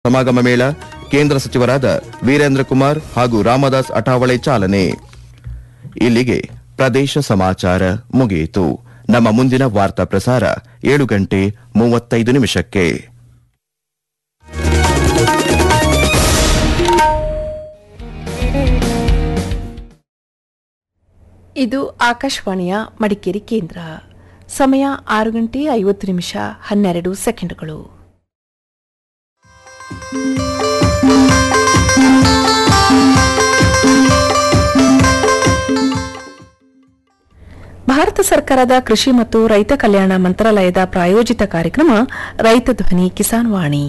ಸಮಾಗಮ ಮೇಳ ಕೇಂದ್ರ ಸಚಿವರಾದ ವೀರೇಂದ್ರ ಕುಮಾರ್ ಹಾಗೂ ರಾಮದಾಸ್ ಅಠಾವಳೆ ಚಾಲನೆ ಇಲ್ಲಿಗೆ ಪ್ರದೇಶ ಸಮಾಚಾರ ಮುಗಿಯಿತು ನಮ್ಮ ಮುಂದಿನ ವಾರ್ತಾ ಪ್ರಸಾರ ಏಳು ಗಂಟೆ ಮೂವತ್ತೈದು ನಿಮಿಷಕ್ಕೆ ಇದು ಆಕಾಶವಾಣಿಯ ಮಡಿಕೇರಿ ಕೇಂದ್ರ ಸಮಯ ಆರು ಗಂಟೆ ಐವತ್ತು ನಿಮಿಷ ಹನ್ನೆರಡು ಸೆಕೆಂಡ್ಗಳು ಭಾರತ ಸರ್ಕಾರದ ಕೃಷಿ ಮತ್ತು ರೈತ ಕಲ್ಯಾಣ ಮಂತ್ರಾಲಯದ ಪ್ರಾಯೋಜಿತ ಕಾರ್ಯಕ್ರಮ ರೈತ ಧ್ವನಿ ಕಿಸಾನ್ ವಾಣಿ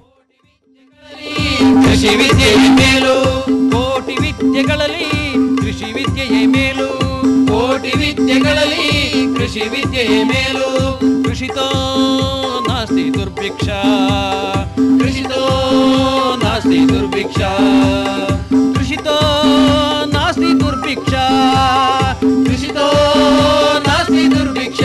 ಕೃಷಿ ವಿದ್ಯೆಯ ಮೇಲು ಕೋಟಿ ವಿದ್ಯೆಗಳಲ್ಲಿ ಕೃಷಿ ವಿದ್ಯೆಯೇ ಮೇಲು ಕೋಟಿ ವಿದ್ಯೆಗಳಲ್ಲಿ ಕೃಷಿ ವಿದ್ಯೆಯೇ ಮೇಲು ಕೃಷಿತೋ ನಾಸ್ತಿ ದುರ್ಭಿಕ್ಷ ಕೃಷಿತೋ ನಾಸ್ತಿ ದುರ್ಭಿಕ್ಷ ಕೃಷಿತೋ ನಾಸ್ತಿ ದುರ್ಭಿಕ್ಷ ಕೃಷಿತೋ ನಾಸ್ತಿ ದುರ್ಭಿಕ್ಷ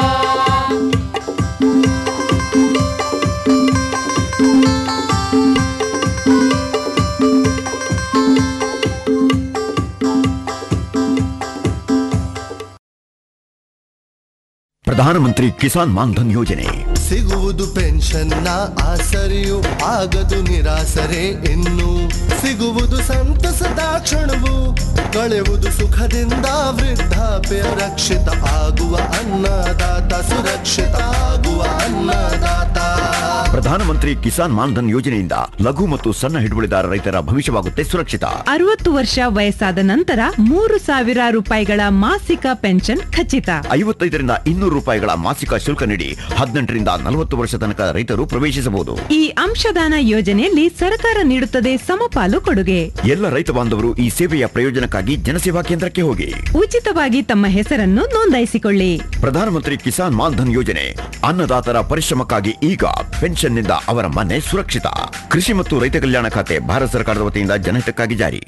ಪ್ರಧಾನಮಂತ್ರಿ ಕಿಸಾನ್ ಮಾನ್ಧನ್ ಯೋಜನೆ ಸಿಗುವುದು ಪೆನ್ಷನ್ನ ಆಸರೆಯು ಆಗದು ನಿರಾಸರೆ ಇನ್ನು ಸಿಗುವುದು ಸಂತಸದ ಕ್ಷಣವು ಕಳೆವುದು ಸುಖದಿಂದ ವೃದ್ಧಾಪ್ಯ ರಕ್ಷಿತ ಆಗುವ ಅನ್ನದಾತ ಸುರಕ್ಷಿತ ಆಗುವ ಅನ್ನದಾತ ಪ್ರಧಾನಮಂತ್ರಿ ಕಿಸಾನ್ ಮಾನ್ಧನ್ ಯೋಜನೆಯಿಂದ ಲಘು ಮತ್ತು ಸಣ್ಣ ಹಿಡುವಳಿದಾರ ರೈತರ ಭವಿಷ್ಯವಾಗುತ್ತೆ ಸುರಕ್ಷಿತ ಅರವತ್ತು ವರ್ಷ ವಯಸ್ಸಾದ ನಂತರ ಮೂರು ಸಾವಿರ ರೂಪಾಯಿಗಳ ಮಾಸಿಕ ಪೆನ್ಷನ್ ಖಚಿತ ಐವತ್ತೈದರಿಂದ ಇನ್ನೂರು ರೂಪಾಯಿಗಳ ಮಾಸಿಕ ಶುಲ್ಕ ನೀಡಿ ಹದಿನೆಂಟರಿಂದ ನಲವತ್ತು ವರ್ಷ ತನಕ ರೈತರು ಪ್ರವೇಶಿಸಬಹುದು ಈ ಅಂಶದಾನ ಯೋಜನೆಯಲ್ಲಿ ಸರ್ಕಾರ ನೀಡುತ್ತದೆ ಸಮಪಾಲು ಕೊಡುಗೆ ಎಲ್ಲ ರೈತ ಬಾಂಧವರು ಈ ಸೇವೆಯ ಪ್ರಯೋಜನಕ್ಕಾಗಿ ಜನಸೇವಾ ಕೇಂದ್ರಕ್ಕೆ ಹೋಗಿ ಉಚಿತವಾಗಿ ತಮ್ಮ ಹೆಸರನ್ನು ನೋಂದಾಯಿಸಿಕೊಳ್ಳಿ ಪ್ರಧಾನಮಂತ್ರಿ ಕಿಸಾನ್ ಮಾನ್ಧನ್ ಯೋಜನೆ ಅನ್ನದಾತರ ಪರಿಶ್ರಮಕ್ಕಾಗಿ ಈಗ ಪೆನ್ಷನ್ನಿಂದ ಅವರ ಮನೆ ಸುರಕ್ಷಿತ ಕೃಷಿ ಮತ್ತು ರೈತ ಕಲ್ಯಾಣ ಖಾತೆ ಭಾರತ ಸರ್ಕಾರದ ವತಿಯಿಂದ ಜನಹಿತಕ್ಕಾಗಿ ಜಾರಿ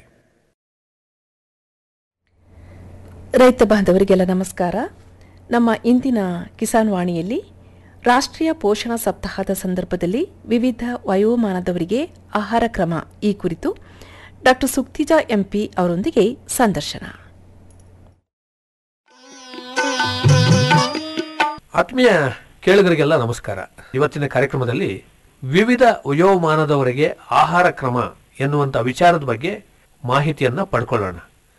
ರೈತ ಬಾಂಧವರಿಗೆಲ್ಲ ನಮಸ್ಕಾರ ನಮ್ಮ ಇಂದಿನ ಕಿಸಾನ್ ವಾಣಿಯಲ್ಲಿ ರಾಷ್ಟ್ರೀಯ ಪೋಷಣ ಸಪ್ತಾಹದ ಸಂದರ್ಭದಲ್ಲಿ ವಿವಿಧ ವಯೋಮಾನದವರಿಗೆ ಆಹಾರ ಕ್ರಮ ಈ ಕುರಿತು ಡಾಕ್ಟರ್ ಸುಕ್ತಿಜಾ ಎಂಪಿ ಅವರೊಂದಿಗೆ ಸಂದರ್ಶನ ಆತ್ಮೀಯ ಕೇಳುಗರಿಗೆಲ್ಲ ನಮಸ್ಕಾರ ಇವತ್ತಿನ ಕಾರ್ಯಕ್ರಮದಲ್ಲಿ ವಿವಿಧ ವಯೋಮಾನದವರಿಗೆ ಆಹಾರ ಕ್ರಮ ಎನ್ನುವಂಥ ವಿಚಾರದ ಬಗ್ಗೆ ಮಾಹಿತಿಯನ್ನ ಪಡ್ಕೊಳ್ಳೋಣ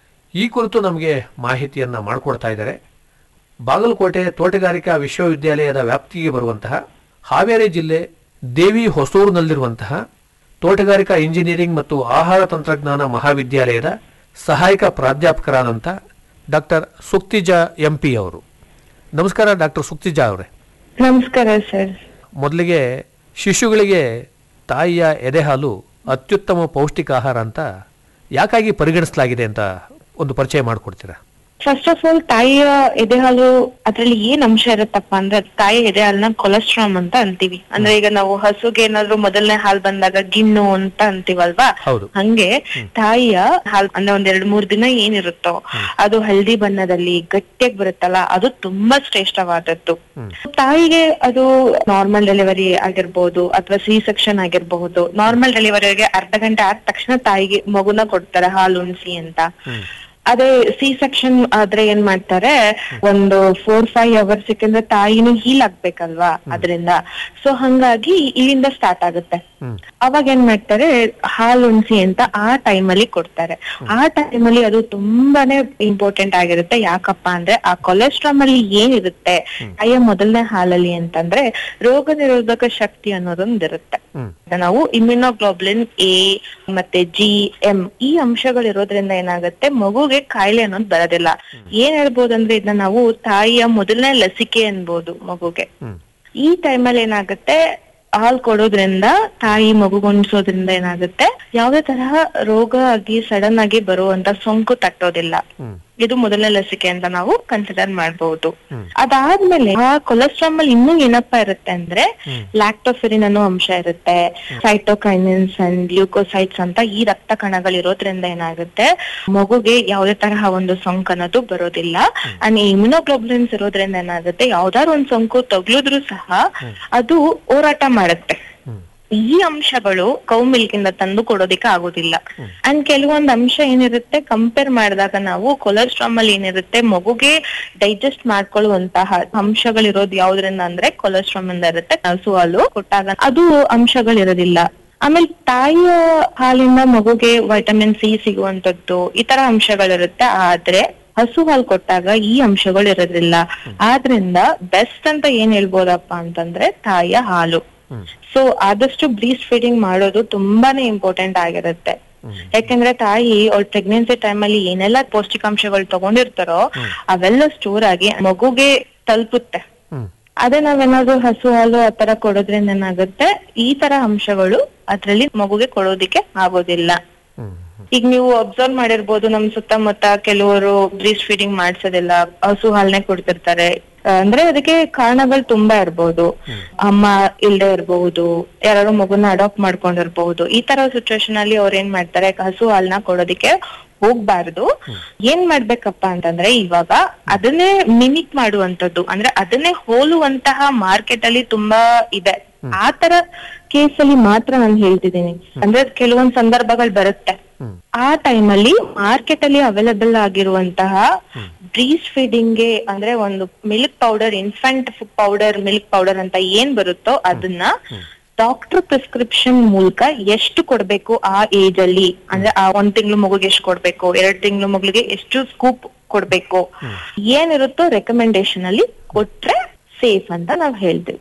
ಈ ಕುರಿತು ನಮಗೆ ಮಾಹಿತಿಯನ್ನ ಮಾಡಿಕೊಡ್ತಾ ಇದ್ದಾರೆ ಬಾಗಲಕೋಟೆ ತೋಟಗಾರಿಕಾ ವಿಶ್ವವಿದ್ಯಾಲಯದ ವ್ಯಾಪ್ತಿಗೆ ಬರುವಂತಹ ಹಾವೇರಿ ಜಿಲ್ಲೆ ದೇವಿ ಹೊಸೂರಿನಲ್ಲಿರುವಂತಹ ತೋಟಗಾರಿಕಾ ಇಂಜಿನಿಯರಿಂಗ್ ಮತ್ತು ಆಹಾರ ತಂತ್ರಜ್ಞಾನ ಮಹಾವಿದ್ಯಾಲಯದ ಸಹಾಯಕ ಪ್ರಾಧ್ಯಾಪಕರಾದಂಥ ಡಾಕ್ಟರ್ ಸುಕ್ತಿಜಾ ಎಂಪಿ ಅವರು ನಮಸ್ಕಾರ ಡಾಕ್ಟರ್ ಸುಕ್ತಿಜಾ ಅವರೇ ನಮಸ್ಕಾರ ಸರ್ ಮೊದಲಿಗೆ ಶಿಶುಗಳಿಗೆ ತಾಯಿಯ ಎದೆಹಾಲು ಅತ್ಯುತ್ತಮ ಪೌಷ್ಟಿಕ ಆಹಾರ ಅಂತ ಯಾಕಾಗಿ ಪರಿಗಣಿಸಲಾಗಿದೆ ಅಂತ ಒಂದು ಪರಿಚಯ ಮಾಡಿಕೊಡ್ತೀರಾ ಫಸ್ಟ್ ಆಫ್ ಆಲ್ ತಾಯಿಯ ಎದೆಹಾಲು ಅದ್ರಲ್ಲಿ ಏನ್ ಅಂಶ ಇರುತ್ತಪ್ಪ ಅಂದ್ರೆ ಅದ್ ತಾಯಿಯ ಎದೆಹಾಲನ್ನ ಕೊಲೆಸ್ಟ್ರಾಮ್ ಅಂತ ಅಂತೀವಿ ಅಂದ್ರೆ ಈಗ ನಾವು ಹಸುಗೆ ಏನಾದ್ರು ಮೊದಲನೇ ಹಾಲ್ ಬಂದಾಗ ಗಿಣ್ಣು ಅಂತ ಅಂತೀವಲ್ವಾ ಹೌದು. ಹಂಗೆ ತಾಯಿಯ ಹಾಲ್ ಅಂದ್ರೆ ಒಂದ್ ಎರಡ್ ಮೂರ್ ದಿನ ಏನಿರುತ್ತೋ ಅದು ಹಳದಿ ಬಣ್ಣದಲ್ಲಿ ಗಟ್ಟಿಯಾಗಿ ಬರುತ್ತಲ್ಲ ಅದು ತುಂಬಾ ಶ್ರೇಷ್ಠವಾದದ್ದು ತಾಯಿಗೆ ಅದು ನಾರ್ಮಲ್ ಡೆಲಿವರಿ ಆಗಿರ್ಬೋದು ಅಥವಾ ಸಿ ಸೆಕ್ಷನ್ ಆಗಿರಬಹುದು ನಾರ್ಮಲ್ ಡೆಲಿವರಿಗೆ ಅರ್ಧ ಗಂಟೆ ಆದ ತಕ್ಷಣ ತಾಯಿಗೆ ಮಗುನ ಕೊಡ್ತಾರೆ ಹಾಲು ಉಣಿಸಿ ಅಂತ ಅದೇ ಸಿ ಸೆಕ್ಷನ್ ಆದ್ರೆ ಏನ್ ಮಾಡ್ತಾರೆ ಒಂದು ಫೋರ್ ಫೈವ್ ಅವರ್ಸ್ ಯಾಕಂದ್ರೆ ತಾಯಿನೂ ಹೀಲ್ ಆಗ್ಬೇಕಲ್ವಾ ಅದರಿಂದ ಸೊ ಹಂಗಾಗಿ ಇಲ್ಲಿಂದ ಸ್ಟಾರ್ಟ್ ಆಗುತ್ತೆ ಅವಾಗ ಏನ್ ಮಾಡ್ತಾರೆ ಹಾಲು ಉಣಿಸಿ ಅಂತ ಆ time ಅಲ್ಲಿ ಕೊಡ್ತಾರೆ ಆ time ಅಲ್ಲಿ ಅದು ತುಂಬಾನೇ ಇಂಪಾರ್ಟೆಂಟ್ ಆಗಿರುತ್ತೆ ಯಾಕಪ್ಪ ಅಂದ್ರೆ ಆ ಕೊಲೆಸ್ಟ್ರಾಮ್ ಅಲ್ಲಿ ಏನಿರುತ್ತೆ ತಾಯಿಯ ಮೊದಲನೇ ಹಾಲಲ್ಲಿ ಅಂತಂದ್ರೆ ರೋಗ ನಿರೋಧಕ ಶಕ್ತಿ ಅನ್ನೋದೊಂದಿರುತ್ತೆ ನಾವು ಇಮ್ಯುನೋಗ್ಲೋಬ್ಲಿನ್ ಎ ಮತ್ತೆ ಜಿ ಎಂ ಈ ಅಂಶಗಳಿರೋದ್ರಿಂದ ಏನಾಗುತ್ತೆ ಮಗುಗೆ ಕಾಯಿಲೆ ಅನ್ನೋದು ಬರೋದಿಲ್ಲ ಏನ್ ಹೇಳ್ಬೋದು ಅಂದ್ರೆ ಇದನ್ನ ನಾವು ತಾಯಿಯ ಮೊದಲನೇ ಲಸಿಕೆ ಅನ್ಬೋದು ಮಗುಗೆ ಈ ಟೈಮಲ್ಲಿ ಏನಾಗುತ್ತೆ ಹಾಲ್ ಕೊಡೋದ್ರಿಂದ ತಾಯಿ ಮಗುಗುಣಿಸೋದ್ರಿಂದ ಏನಾಗುತ್ತೆ ಯಾವುದೇ ತರಹ ರೋಗ ಆಗಿ ಸಡನ್ ಆಗಿ ಬರುವಂತ ಸೋಂಕು ತಟ್ಟೋದಿಲ್ಲ ಇದು ಮೊದಲನೇ ಲಸಿಕೆ ಅಂತ ನಾವು ಕನ್ಸಿಡರ್ ಮಾಡಬಹುದು ಅದಾದ್ಮೇಲೆ ಆ ಕೊಲೆಸ್ಟ್ರಾಮ್ ಅಲ್ಲಿ ಇನ್ನೂ ಏನಪ್ಪಾ ಇರುತ್ತೆ ಅಂದ್ರೆ ಲ್ಯಾಕ್ಟೋಫೆರಿನ್ ಅನ್ನೋ ಅಂಶ ಇರುತ್ತೆ ಸೈಟೋಕೈನಿನ್ಸ್ ಅಂಡ್ ಗ್ಲೂಕೋಸೈಟ್ಸ್ ಅಂತ ಈ ರಕ್ತ ಕಣಗಳಿರೋದ್ರಿಂದ ಏನಾಗುತ್ತೆ ಮಗುಗೆ ಯಾವುದೇ ತರಹ ಒಂದು ಸೋಂಕು ಅನ್ನೋದು ಬರೋದಿಲ್ಲ ಅಂಡ್ ಇಮ್ಯುನೋಗ್ಲೋಬ್ಲಿನ್ಸ್ ಇರೋದ್ರಿಂದ ಏನಾಗುತ್ತೆ ಯಾವ್ದಾದ್ರು ಒಂದ್ ಸೋಂಕು ತಗುಲಿದ್ರು ಸಹ ಅದು ಹೋರಾಟ ಮಾಡುತ್ತೆ ಈ ಅಂಶಗಳು ಕೌ ಮಿಲ್ಕ್ ಇಂದ ತಂದು ಕೊಡೋದಿಕ್ಕೆ ಆಗೋದಿಲ್ಲ ಅಂಡ್ ಕೆಲವೊಂದು ಅಂಶ ಏನಿರುತ್ತೆ ಕಂಪೇರ್ ಮಾಡಿದಾಗ ನಾವು ಕೊಲೆಸ್ಟ್ರಾಮ್ ಅಲ್ಲಿ ಏನಿರುತ್ತೆ ಮಗುಗೆ ಡೈಜೆಸ್ಟ್ ಮಾಡ್ಕೊಳ್ಳುವಂತಹ ಅಂಶಗಳಿರೋದು ಯಾವ್ದ್ರಿಂದ ಅಂದ್ರೆ ಕೊಲೆಸ್ಟ್ರಾಮ್ ಇಂದ ಇರುತ್ತೆ ಹಸು ಹಾಲು ಕೊಟ್ಟಾಗ ಅದು ಅಂಶಗಳಿರೋದಿಲ್ಲ ಆಮೇಲೆ ತಾಯಿಯ ಹಾಲಿಂದ ಮಗುಗೆ ವೈಟಮಿನ್ ಸಿ ಸಿಗುವಂತದ್ದು ಈ ತರ ಅಂಶಗಳಿರುತ್ತೆ ಆದ್ರೆ ಹಸು ಹಾಲು ಕೊಟ್ಟಾಗ ಈ ಅಂಶಗಳು ಇರೋದಿಲ್ಲ ಆದ್ರಿಂದ ಬೆಸ್ಟ್ ಅಂತ ಏನ್ ಹೇಳ್ಬೋದಪ್ಪ ಅಂತಂದ್ರೆ ತಾಯಿಯ ಹಾಲು ಸೊ ಆದಷ್ಟು ಬ್ರೀಸ್ಟ್ ಫೀಡಿಂಗ್ ಮಾಡೋದು ತುಂಬಾನೇ ಇಂಪಾರ್ಟೆಂಟ್ ಆಗಿರುತ್ತೆ ಯಾಕಂದ್ರೆ ತಾಯಿ ಅವ್ಳ ಪ್ರೆಗ್ನೆನ್ಸಿ ಟೈಮ್ ಅಲ್ಲಿ ಏನೆಲ್ಲ ಪೌಷ್ಟಿಕಾಂಶಗಳು ತಗೊಂಡಿರ್ತಾರೋ ಅವೆಲ್ಲ ಸ್ಟೋರ್ ಆಗಿ ಮಗುಗೆ ತಲುಪುತ್ತೆ ಅದೇ ನಾವೇನಾದ್ರೂ ಹಸು ಹಾಲು ಆತರ ಕೊಡೋದ್ರಿಂದ ಏನಾಗುತ್ತೆ ಈ ತರ ಅಂಶಗಳು ಅದ್ರಲ್ಲಿ ಮಗುಗೆ ಕೊಡೋದಿಕ್ಕೆ ಆಗೋದಿಲ್ಲ ಈಗ ನೀವು ಅಬ್ಸರ್ವ್ ಮಾಡಿರ್ಬೋದು ನಮ್ ಸುತ್ತಮುತ್ತ ಕೆಲವರು ಬ್ರೀಸ್ಟ್ ಫೀಡಿಂಗ್ ಮಾಡ್ಸೋದಿಲ್ಲ ಹಸು ಹಾಲ್ನೇ ಕೊಡ್ತಿರ್ತಾರೆ ಆ, ಅಂದ್ರೆ ಅದಕ್ಕೆ ಕಾರಣಗಳು ತುಂಬಾ ಇರ್ಬೋದು ಅಮ್ಮ ಇಲ್ದೇ ಇರ್ಬಹುದು ಯಾರು ಮಗುನ ಅಡಾಪ್ಟ್ ಮಾಡ್ಕೊಂಡಿರ್ಬಹುದು ಈ ತರ ಸಿಚುವೇಶನ್ ಅಲ್ಲಿ ಅವ್ರ ಏನ್ ಮಾಡ್ತಾರೆ ಹಸು ಹಾಲ್ನ ಕೊಡೋದಿಕ್ಕೆ ಹೋಗ್ಬಾರ್ದು ಏನ್ ಮಾಡ್ಬೇಕಪ್ಪ ಅಂತಂದ್ರೆ ಇವಾಗ ಅದನ್ನೇ ಮಿಮಿಕ್ ಮಾಡುವಂತದ್ದು ಅಂದ್ರೆ ಅದನ್ನೇ ಹೋಲುವಂತಹ ಮಾರ್ಕೆಟ್ ಅಲ್ಲಿ ತುಂಬಾ ಇದೆ ಆ ತರ ಕೇಸ್ ಅಲ್ಲಿ ಮಾತ್ರ ನಾನು ಹೇಳ್ತಿದ್ದೀನಿ ಅಂದ್ರೆ ಕೆಲವೊಂದ್ ಸಂದರ್ಭಗಳು ಬರುತ್ತೆ ಆ ಟೈಮ್ ಅಲ್ಲಿ ಮಾರ್ಕೆಟ್ ಅಲ್ಲಿ ಅವೈಲಬಲ್ ಆಗಿರುವಂತಹ ಬ್ರೀಸ್ ಫೀಡಿಂಗ್ ಗೆ ಅಂದ್ರೆ ಒಂದು milk powder infant powder milk powder ಅಂತ ಏನ್ ಬರುತ್ತೋ ಅದನ್ನ ಡಾಕ್ಟರ್ ಪ್ರಿಸ್ಕ್ರಿಪ್ಷನ್ ಮೂಲಕ ಎಷ್ಟು ಕೊಡ್ಬೇಕು ಆ ಏಜ್ ಅಲ್ಲಿ ಅಂದ್ರೆ ಆ ಒಂದ್ ತಿಂಗಳು ಮಗುಗೆ ಎಷ್ಟು ಕೊಡ್ಬೇಕು ಎರಡ್ ತಿಂಗಳು ಮಗುಗೆ ಎಷ್ಟು ಸ್ಕೂಪ್ ಕೊಡ್ಬೇಕು ಏನಿರುತ್ತೋ ರೆಕಮೆಂಡೇಶನ್ ಅಲ್ಲಿ ಕೊಟ್ರೆ ಸೇಫ್ ಅಂತ ನಾವ್ ಹೇಳ್ತೀವಿ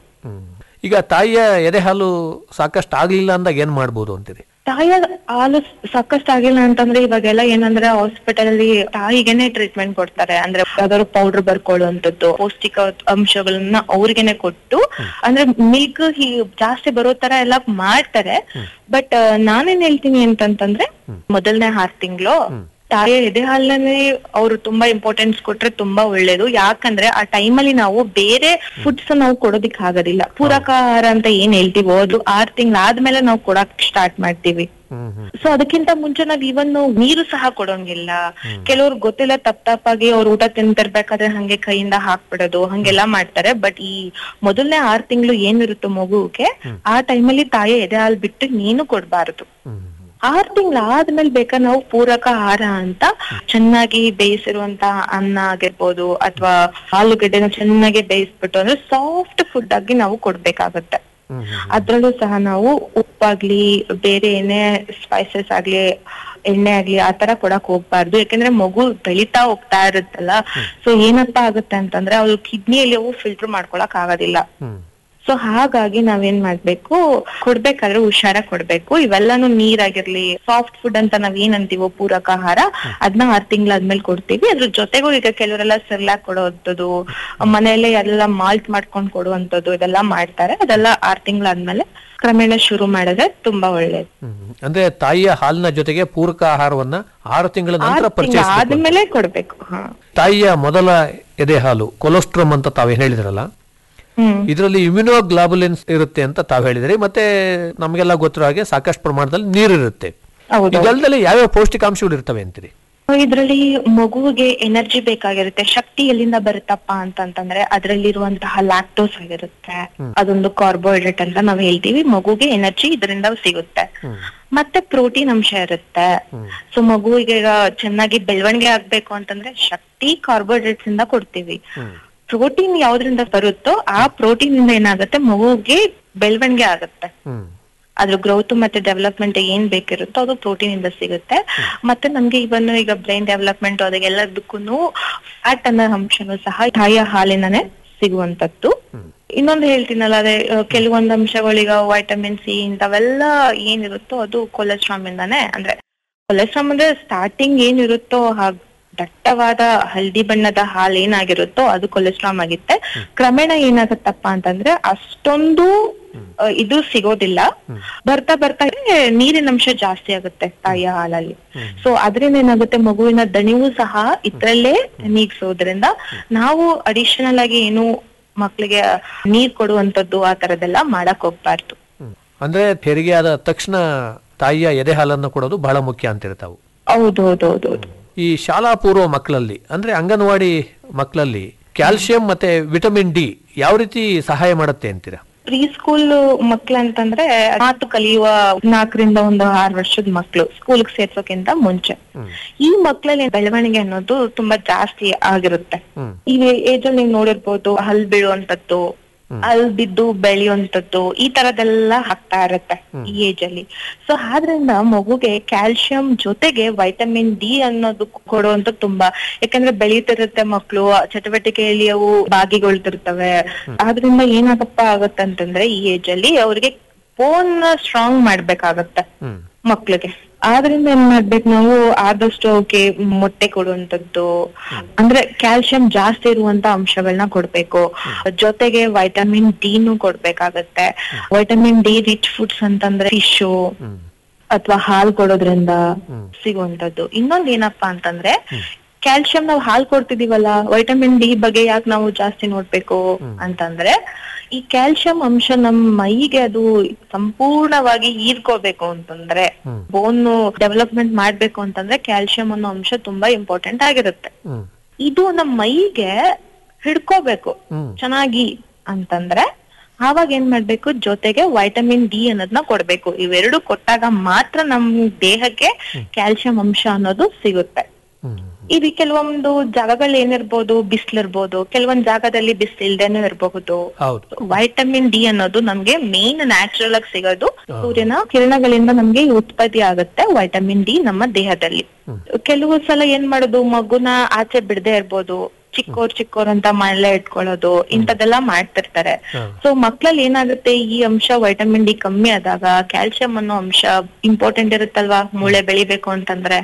ಈಗ ತಾಯಿಯ ಎದೆ ಹಾಲು ಸಾಕಷ್ಟು ಆಗ್ಲಿಲ್ಲ ಅಂದಾಗ ಏನ್ ಮಾಡ್ಬೋದು ಅಂತೀರಿ ತಾಯಿಯ ಹಾಲು ಸಾಕಷ್ಟು ಆಗಿಲ್ಲ ಅಂತಂದ್ರೆ ಇವಾಗೆಲ್ಲ ಏನಂದ್ರೆ ಹಾಸ್ಪಿಟಲ್ ಅಲ್ಲಿ ತಾಯಿಗೆನೆ ಟ್ರೀಟ್ಮೆಂಟ್ ಕೊಡ್ತಾರೆ ಅಂದ್ರೆ ಯಾವ್ದಾದ್ರು ಪೌಡರ್ ಬರ್ಕೊಳ್ಳುವಂತದ್ದು ಪೌಷ್ಟಿಕ ಅಂಶಗಳನ್ನ ಅವ್ರಿಗೆನೆ ಕೊಟ್ಟು ಅಂದ್ರೆ ಮಿಲ್ಕ್ ಜಾಸ್ತಿ ಬರೋ ತರ ಎಲ್ಲ ಮಾಡ್ತಾರೆ ಬಟ್ ನಾನೇನ್ ಹೇಳ್ತೀನಿ ಅಂತಂತಂದ್ರೆ ಮೊದಲನೇ ಆರ್ ತಿಂಗಳು ತಾಯಿಯ ಎದೆ ಹಾಲನ್ನೇ ಅವರು ತುಂಬಾ ಇಂಪಾರ್ಟೆನ್ಸ್ ಕೊಟ್ರೆ ತುಂಬಾ ಒಳ್ಳೇದು ಯಾಕಂದ್ರೆ ಆ ಟೈಮಲ್ಲಿ ನಾವು ಬೇರೆ ಫುಡ್ಸ್ ನಾವು ಕೊಡೋದಿಕ್ ಆಗೋದಿಲ್ಲ ಪೂರಕ ಆಹಾರ ಅಂತ ಏನ್ ಹೇಳ್ತೀವೋ ಅದು ಆರ್ ತಿಂಗ್ಳು ಆದ್ಮೇಲೆ ನಾವು ಕೊಡಕ್ ಸ್ಟಾರ್ಟ್ ಮಾಡ್ತೀವಿ ಸೊ ಅದಕ್ಕಿಂತ ಮುಂಚೆ ನಾವ್ ಇವನ್ ನೀರು ಸಹ ಕೊಡೋಂಗಿಲ್ಲ ಕೆಲವ್ರು ಗೊತ್ತಿಲ್ಲ ತಪ್ಪ ತಪ್ಪಾಗಿ ಅವ್ರು ಊಟ ತಿಂತಿರ್ಬೇಕಾದ್ರೆ ಹಂಗೆ ಕೈಯಿಂದ ಹಾಕ್ಬಿಡೋದು ಹಂಗೆಲ್ಲಾ ಮಾಡ್ತಾರೆ ಬಟ್ ಈ ಮೊದಲನೇ ಆರ್ ತಿಂಗಳು ಏನಿರುತ್ತೋ ಮಗುಗೆ ಆ ಟೈಮಲ್ಲಿ ತಾಯಿ ಎದೆ ಹಾಲು ಬಿಟ್ಟು ನೀನು ಕೊಡ್ಬಾರದು ಆರ್ ತಿಂಗಳು ಆದ್ಮೇಲೆ ಬೇಕಾ ನಾವು ಪೂರಕ ಆಹಾರ ಅಂತ ಚೆನ್ನಾಗಿ ಬೇಯಿಸಿರುವಂತಹ ಅನ್ನ ಆಗಿರ್ಬೋದು ಅಥವಾ ಆಲೂಗಡ್ಡೆನ ಚೆನ್ನಾಗಿ ಬೇಯಿಸ್ಬಿಟ್ಟು ಅಂದ್ರೆ ಸಾಫ್ಟ್ ಫುಡ್ ಆಗಿ ನಾವು ಕೊಡ್ಬೇಕಾಗತ್ತೆ ಅದ್ರಲ್ಲೂ ಸಹ ನಾವು ಉಪ್ಪಾಗ್ಲಿ ಬೇರೆ ಏನೇ ಸ್ಪೈಸಸ್ ಆಗ್ಲಿ ಎಣ್ಣೆ ಆಗ್ಲಿ ಆತರ ಕೊಡಕ್ ಹೋಗ್ಬಾರ್ದು ಯಾಕಂದ್ರೆ ಮಗು ಬೆಳಿತಾ ಹೋಗ್ತಾ ಇರುತ್ತಲ್ಲ ಸೊ ಏನಪ್ಪಾ ಆಗುತ್ತೆ ಅಂತಂದ್ರೆ ಅವ್ಳು ಕಿಡ್ನಿಯಲ್ಲಿ ಅವು ಫಿಲ್ಟರ್ ಮಾಡ್ಕೊಳಕ್ ಆಗೋದಿಲ್ಲ ಸೊ ಹಾಗಾಗಿ ನಾವೇನ್ ಮಾಡ್ಬೇಕು ಕೊಡ್ಬೇಕಾದ್ರೆ ಹುಷಾರ ಕೊಡ್ಬೇಕು ಇವೆಲ್ಲಾನು ನೀರಾಗಿರ್ಲಿ ಸಾಫ್ಟ್ ಫುಡ್ ಅಂತ ನಾವ್ ಏನ್ ಅಂತೀವೋ ಪೂರಕ ಆಹಾರ ಅದನ್ನ ಆರ್ ತಿಂಗಳಾದ್ಮೇಲೆ ಕೊಡ್ತೀವಿ ಅದ್ರ ಜೊತೆಗೂ ಈಗ ಕೆಲವರೆಲ್ಲ ಸೆರ್ಲಾಕ್ ಕೊಡೋವಂಥದ್ದು ಮನೆಯಲ್ಲೇ ಎಲ್ಲ ಮಾಲ್ಟ್ ಮಾಡ್ಕೊಂಡ್ ಕೊಡುವಂಥದ್ದು ಇದೆಲ್ಲ ಮಾಡ್ತಾರೆ ಅದೆಲ್ಲ ಆರ್ ತಿಂಗಳಾದ್ಮೇಲೆ ಕ್ರಮೇಣ ಶುರು ಮಾಡಿದ್ರೆ ತುಂಬಾ ಒಳ್ಳೇದು ಅಂದ್ರೆ ತಾಯಿಯ ಹಾಲಿನ ಜೊತೆಗೆ ಪೂರಕ ಆಹಾರವನ್ನ ಆರು ತಿಂಗಳ ನಂತರ ಆರ್ ತಿಂಗ್ಳು ಪರಿಚಯಿಸಬೇಕು ಆದ್ಮೇಲೆ ಕೊಡ್ಬೇಕು ಹಾ ತಾಯಿಯ ಮೊದಲ ಎದೆ ಹಾಲು ಕೊಲೆಸ್ಟ್ರಾಮ್ ಅಂತ ತಾವೇನ್ ಹೇಳಿದ್ರಲ್ಲ ಹ್ಮ್ ಇದರಲ್ಲಿ ಇಮ್ಯುನೋಗ್ಲಾಬುಲಿನ್ಸ್ ಇರುತ್ತೆ ಅಂತ ತಾವು ಹೇಳಿದ್ರಿ ಮತ್ತೆ ನಮಗೆಲ್ಲ ಗೊತ್ತಿರೋ ಹಾಗೆ ಸಾಕಷ್ಟು ಪ್ರಮಾಣದಲ್ಲಿ ನೀರು ಇರುತ್ತೆ ಹೌದು ಇದಲ್ದಲ್ಲಿ ಯಾವ್ಯಾವ ಪೌಷ್ಟಿಕಾಂಶಗಳು ಇರ್ತವೆ ಅಂತೀರಿ ಇದ್ರಲ್ಲಿ ಮಗುವಿಗೆ ಎನರ್ಜಿ ಬೇಕಾಗಿರುತ್ತೆ ಶಕ್ತಿ ಎಲ್ಲಿಂದ ಬರುತ್ತಪ್ಪ ಅಂತಂತಂದ್ರೆ ಅದ್ರಲ್ಲಿರುವಂತಹ ಲ್ಯಾಕ್ಟೋಸ್ ಆಗಿರುತ್ತೆ ಅದೊಂದು ಕಾರ್ಬೋಹೈಡ್ರೇಟ್ ಅಂತ ನಾವ್ ಹೇಳ್ತೀವಿ ಮಗುಗೆ ಎನರ್ಜಿ ಇದರಿಂದ ಸಿಗುತ್ತೆ ಮತ್ತೆ ಪ್ರೋಟೀನ್ ಅಂಶ ಇರುತ್ತೆ ಸೊ ಮಗುವಿಗೆ ಈಗ ಚೆನ್ನಾಗಿ ಬೆಳವಣಿಗೆ ಆಗ್ಬೇಕು ಅಂತಂದ್ರೆ ಶಕ್ತಿ ಕಾರ್ಬೋಹೈಡ್ರೇಟ್ಸ್ ಇಂದ ಕೊಡ್ತೀವಿ ಪ್ರೋಟೀನ್ ಯಾವ್ದ್ರಿಂದ ಬರುತ್ತೋ ಆ ಪ್ರೋಟೀನ್ ಇಂದ ಏನಾಗುತ್ತೆ ಮಗುಗೆ ಬೆಳವಣಿಗೆ ಆಗುತ್ತೆ ಅದ್ರ ಗ್ರೋತ್ ಮತ್ತೆ ಡೆವಲಪ್ಮೆಂಟ್ ಏನ್ ಬೇಕಿರುತ್ತೋ ಅದು ಪ್ರೋಟೀನ್ ಇಂದ ಸಿಗುತ್ತೆ ಮತ್ತೆ ನಮ್ಗೆ ಇವನ್ ಈಗ ಬ್ರೈನ್ ಡೆವಲಪ್ಮೆಂಟ್ ಅದಕ್ಕೆಲ್ಲದಕ್ಕೂ ಫ್ಯಾಟ್ ಅನ್ನೋ ಅಂಶನೂ ಸಹ ತಾಯಿಯ ಹಾಲಿನನೇ ಸಿಗುವಂತದ್ದು ಇನ್ನೊಂದು ಹೇಳ್ತೀನಲ್ಲ ಅದೇ ಆ, ಕೆಲವೊಂದು ಅಂಶಗಳೀಗ ವೈಟಮಿನ್ ಸಿ ಇಂಥವೆಲ್ಲ ಏನಿರುತ್ತೋ ಅದು ಕೊಲೆಸ್ಟ್ರಾಮ್ ಇಂದಾನೆ ಅಂದ್ರೆ ಕೊಲೆಸ್ಟ್ರಾಮ್ ಅಂದ್ರೆ ಸ್ಟಾರ್ಟಿಂಗ್ ಏನಿರುತ್ತೋ ಹಾಗ್ ದಟ್ಟವಾದ ಹಳದಿ ಬಣ್ಣದ ಹಾಲ್ ಏನಾಗಿರುತ್ತೋ ಅದು ಕೊಲೆಸ್ಟ್ರಾಮ್ ಆಗಿತ್ತೆ ಕ್ರಮೇಣ ಏನಾಗತ್ತಪ್ಪ ಅಂತಂದ್ರೆ ಅಷ್ಟೊಂದು ಆ, ಇದು ಸಿಗೋದಿಲ್ಲ ಬರ್ತಾ ಬರ್ತಾ ನೀರಿನ ಅಂಶ ಜಾಸ್ತಿ ಆಗುತ್ತೆ ತಾಯಿಯ ಹಾಲಲ್ಲಿ ಸೊ ಅದ್ರಿಂದ ಏನಾಗುತ್ತೆ ಮಗುವಿನ ದಣಿವು ಸಹ ಇದ್ರಲ್ಲೇ ನೀಗ್ಸೋದ್ರಿಂದ ನಾವು ಅಡಿಷನಲ್ ಆಗಿ ಏನು ಮಕ್ಳಿಗೆ ನೀರ್ ಕೊಡುವಂತದ್ದು ಆ ತರದೆಲ್ಲ ಮಾಡಕ್ ಹೋಗ್ಬಾರ್ದು ಅಂದ್ರೆ ಹೆರಿಗೆ ಆದ ತಕ್ಷಣ ತಾಯಿಯ ಎದೆ ಹಾಲನ್ನು ಕೊಡೋದು ಬಹಳ ಮುಖ್ಯ ಅಂತೀರಿ ತಾವು ಹೌದು ಹೌದು ಹೌದು ಹೌದು ಈ ಶಾಲಾ ಪೂರ್ವ ಮಕ್ಕಳಲ್ಲಿ ಅಂದ್ರೆ ಅಂಗನವಾಡಿ ಮಕ್ಕಳಲ್ಲಿ ಕ್ಯಾಲ್ಸಿಯಂ ಮತ್ತೆ ವಿಟಮಿನ್ ಡಿ ಯಾವ ರೀತಿ ಸಹಾಯ ಮಾಡುತ್ತೆ ಅಂತೀರಾ ಪ್ರೀ ಸ್ಕೂಲ್ ಮಕ್ಳು ಅಂತಂದ್ರೆ ಮಾತು ಕಲಿಯುವ ನಾಲ್ಕರಿಂದ ಒಂದು ಆರು ವರ್ಷದ ಮಕ್ಳು ಸ್ಕೂಲ್ ಸೇರ್ಸೋಕ್ಕಿಂತ ಮುಂಚೆ ಈ ಮಕ್ಳಲ್ಲಿ ಬೆಳವಣಿಗೆ ಅನ್ನೋದು ತುಂಬಾ ಜಾಸ್ತಿ ಆಗಿರುತ್ತೆ ಈ ಏಜ್ ಅಲ್ಲಿ ನೀವು ನೋಡಿರ್ಬೋದು ಹಲ್ ಬೀಳುವಂತದ್ದು ಹಲ್ ಬಿದ್ದು ಬೆಳೆಯುವಂತದ್ದು ಈ ತರದೆಲ್ಲ ಆಗ್ತಾ ಇರುತ್ತೆ ಈ ಏಜ್ ಅಲ್ಲಿ ಸೊ ಆದ್ರಿಂದ ಮಗುಗೆ ಕ್ಯಾಲ್ಸಿಯಂ ಜೊತೆಗೆ ವೈಟಮಿನ್ ಡಿ ಅನ್ನೋದು ಕೊಡುವಂತ ತುಂಬಾ ಯಾಕಂದ್ರೆ ಬೆಳೀತಿರುತ್ತೆ ಮಕ್ಳು ಚಟುವಟಿಕೆಯಲ್ಲಿ ಅವು ಭಾಗಿಗೊಳ್ತಿರ್ತವೆ ಆದ್ರಿಂದ ಏನಾಗಪ್ಪ ಆಗತ್ತಂತಂದ್ರೆ ಈ ಏಜ್ ಅಲ್ಲಿ ಅವ್ರಿಗೆ ಬೋನ್ ಸ್ಟ್ರಾಂಗ್ ಮಾಡ್ಬೇಕಾಗತ್ತೆ ಮಕ್ಳಿಗೆ ಆದ್ರಿಂದ ಏನ್ ಮಾಡ್ಬೇಕು ನಾವು ಆದಷ್ಟು ಅವಕ್ಕೆ ಮೊಟ್ಟೆ ಕೊಡುವಂತದ್ದು ಅಂದ್ರೆ ಕ್ಯಾಲ್ಸಿಯಂ ಜಾಸ್ತಿ ಇರುವಂತ ಅಂಶಗಳನ್ನ ಕೊಡ್ಬೇಕು ಜೊತೆಗೆ ವೈಟಮಿನ್ ಡಿನು ಕೊಡ್ಬೇಕಾಗತ್ತೆ ವೈಟಮಿನ್ ಡಿ ರಿಚ್ ಫುಡ್ಸ್ ಅಂತಂದ್ರೆ ಫಿಶು ಅಥವಾ ಹಾಲ್ ಕೊಡೋದ್ರಿಂದ ಸಿಗುವಂತದ್ದು ಇನ್ನೊಂದ್ ಏನಪ್ಪಾ ಅಂತಂದ್ರೆ ಕ್ಯಾಲ್ಸಿಯಂ ನಾವು ಹಾಲ್ ಕೊಡ್ತಿದೀವಲ್ಲ ವೈಟಮಿನ್ ಡಿ ಬಗ್ಗೆ ಯಾಕೆ ನಾವು ಜಾಸ್ತಿ ನೋಡ್ಬೇಕು ಅಂತಂದ್ರೆ ಈ ಕ್ಯಾಲ್ಸಿಯಂ ಅಂಶ ನಮ್ಮ ಮೈಗೆ ಅದು ಸಂಪೂರ್ಣವಾಗಿ ಹೀರ್ಕೋಬೇಕು ಅಂತಂದ್ರೆ ಬೋನ್ ಡೆವಲಪ್ಮೆಂಟ್ ಮಾಡ್ಬೇಕು ಅಂತಂದ್ರೆ ಕ್ಯಾಲ್ಸಿಯಂ ಅನ್ನೋ ಅಂಶ ತುಂಬಾ ಇಂಪಾರ್ಟೆಂಟ್ ಆಗಿರುತ್ತೆ ಇದು ನಮ್ಮ ಮೈಗೆ ಹಿಡ್ಕೋಬೇಕು ಚೆನ್ನಾಗಿ ಅಂತಂದ್ರೆ ಆವಾಗ ಏನ್ ಮಾಡ್ಬೇಕು ಜೊತೆಗೆ ವೈಟಮಿನ್ ಡಿ ಅನ್ನೋದನ್ನ ಕೊಡ್ಬೇಕು ಇವೆರಡು ಕೊಟ್ಟಾಗ ಮಾತ್ರ ನಮ್ ದೇಹಕ್ಕೆ ಕ್ಯಾಲ್ಸಿಯಂ ಅಂಶ ಅನ್ನೋದು ಸಿಗುತ್ತೆ ಇದು ಕೆಲವೊಂದು ಜಾಗಗಳು ಏನಿರ್ಬೋದು ಬಿಸಿಲಿರ್ಬೋದು ಕೆಲವೊಂದ್ ಜಾಗದಲ್ಲಿ ಬಿಸಿಲು ಇಲ್ದೇನೂ ಇರಬಹುದು ಹೌದು ವೈಟಮಿನ್ ಡಿ ಅನ್ನೋದು ನಮ್ಗೆ ಮೇನ್ ನ್ಯಾಚುರಲ್ ಆಗಿ ಸಿಗೋದು ಸೂರ್ಯನ ಕಿರಣಗಳಿಂದ ನಮ್ಗೆ ಉತ್ಪತ್ತಿ ಆಗುತ್ತೆ ವೈಟಮಿನ್ ಡಿ ನಮ್ಮ ದೇಹದಲ್ಲಿ ಕೆಲವು ಸಲ ಏನ್ ಮಾಡೋದು ಮಗುನ ಆಚೆ ಬಿಡದೆ ಇರ್ಬೋದು ಚಿಕ್ಕೋರ್ ಚಿಕ್ಕೋರ್ ಅಂತ ಮಳೆ ಇಟ್ಕೊಳ್ಳೋದು ಇಂಥದ್ದೆಲ್ಲ ಮಾಡ್ತಿರ್ತಾರೆ ಸೊ ಮಕ್ಳಲ್ಲಿ ಏನಾಗುತ್ತೆ ಈ ಅಂಶ ವೈಟಮಿನ್ ಡಿ ಕಮ್ಮಿ ಆದಾಗ ಕ್ಯಾಲ್ಸಿಯಂ ಅನ್ನೋ ಅಂಶ ಇಂಪಾರ್ಟೆಂಟ್ ಇರುತ್ತಲ್ವಾ ಮೂಳೆ ಬೆಳಿಬೇಕು ಅಂತಂದ್ರೆ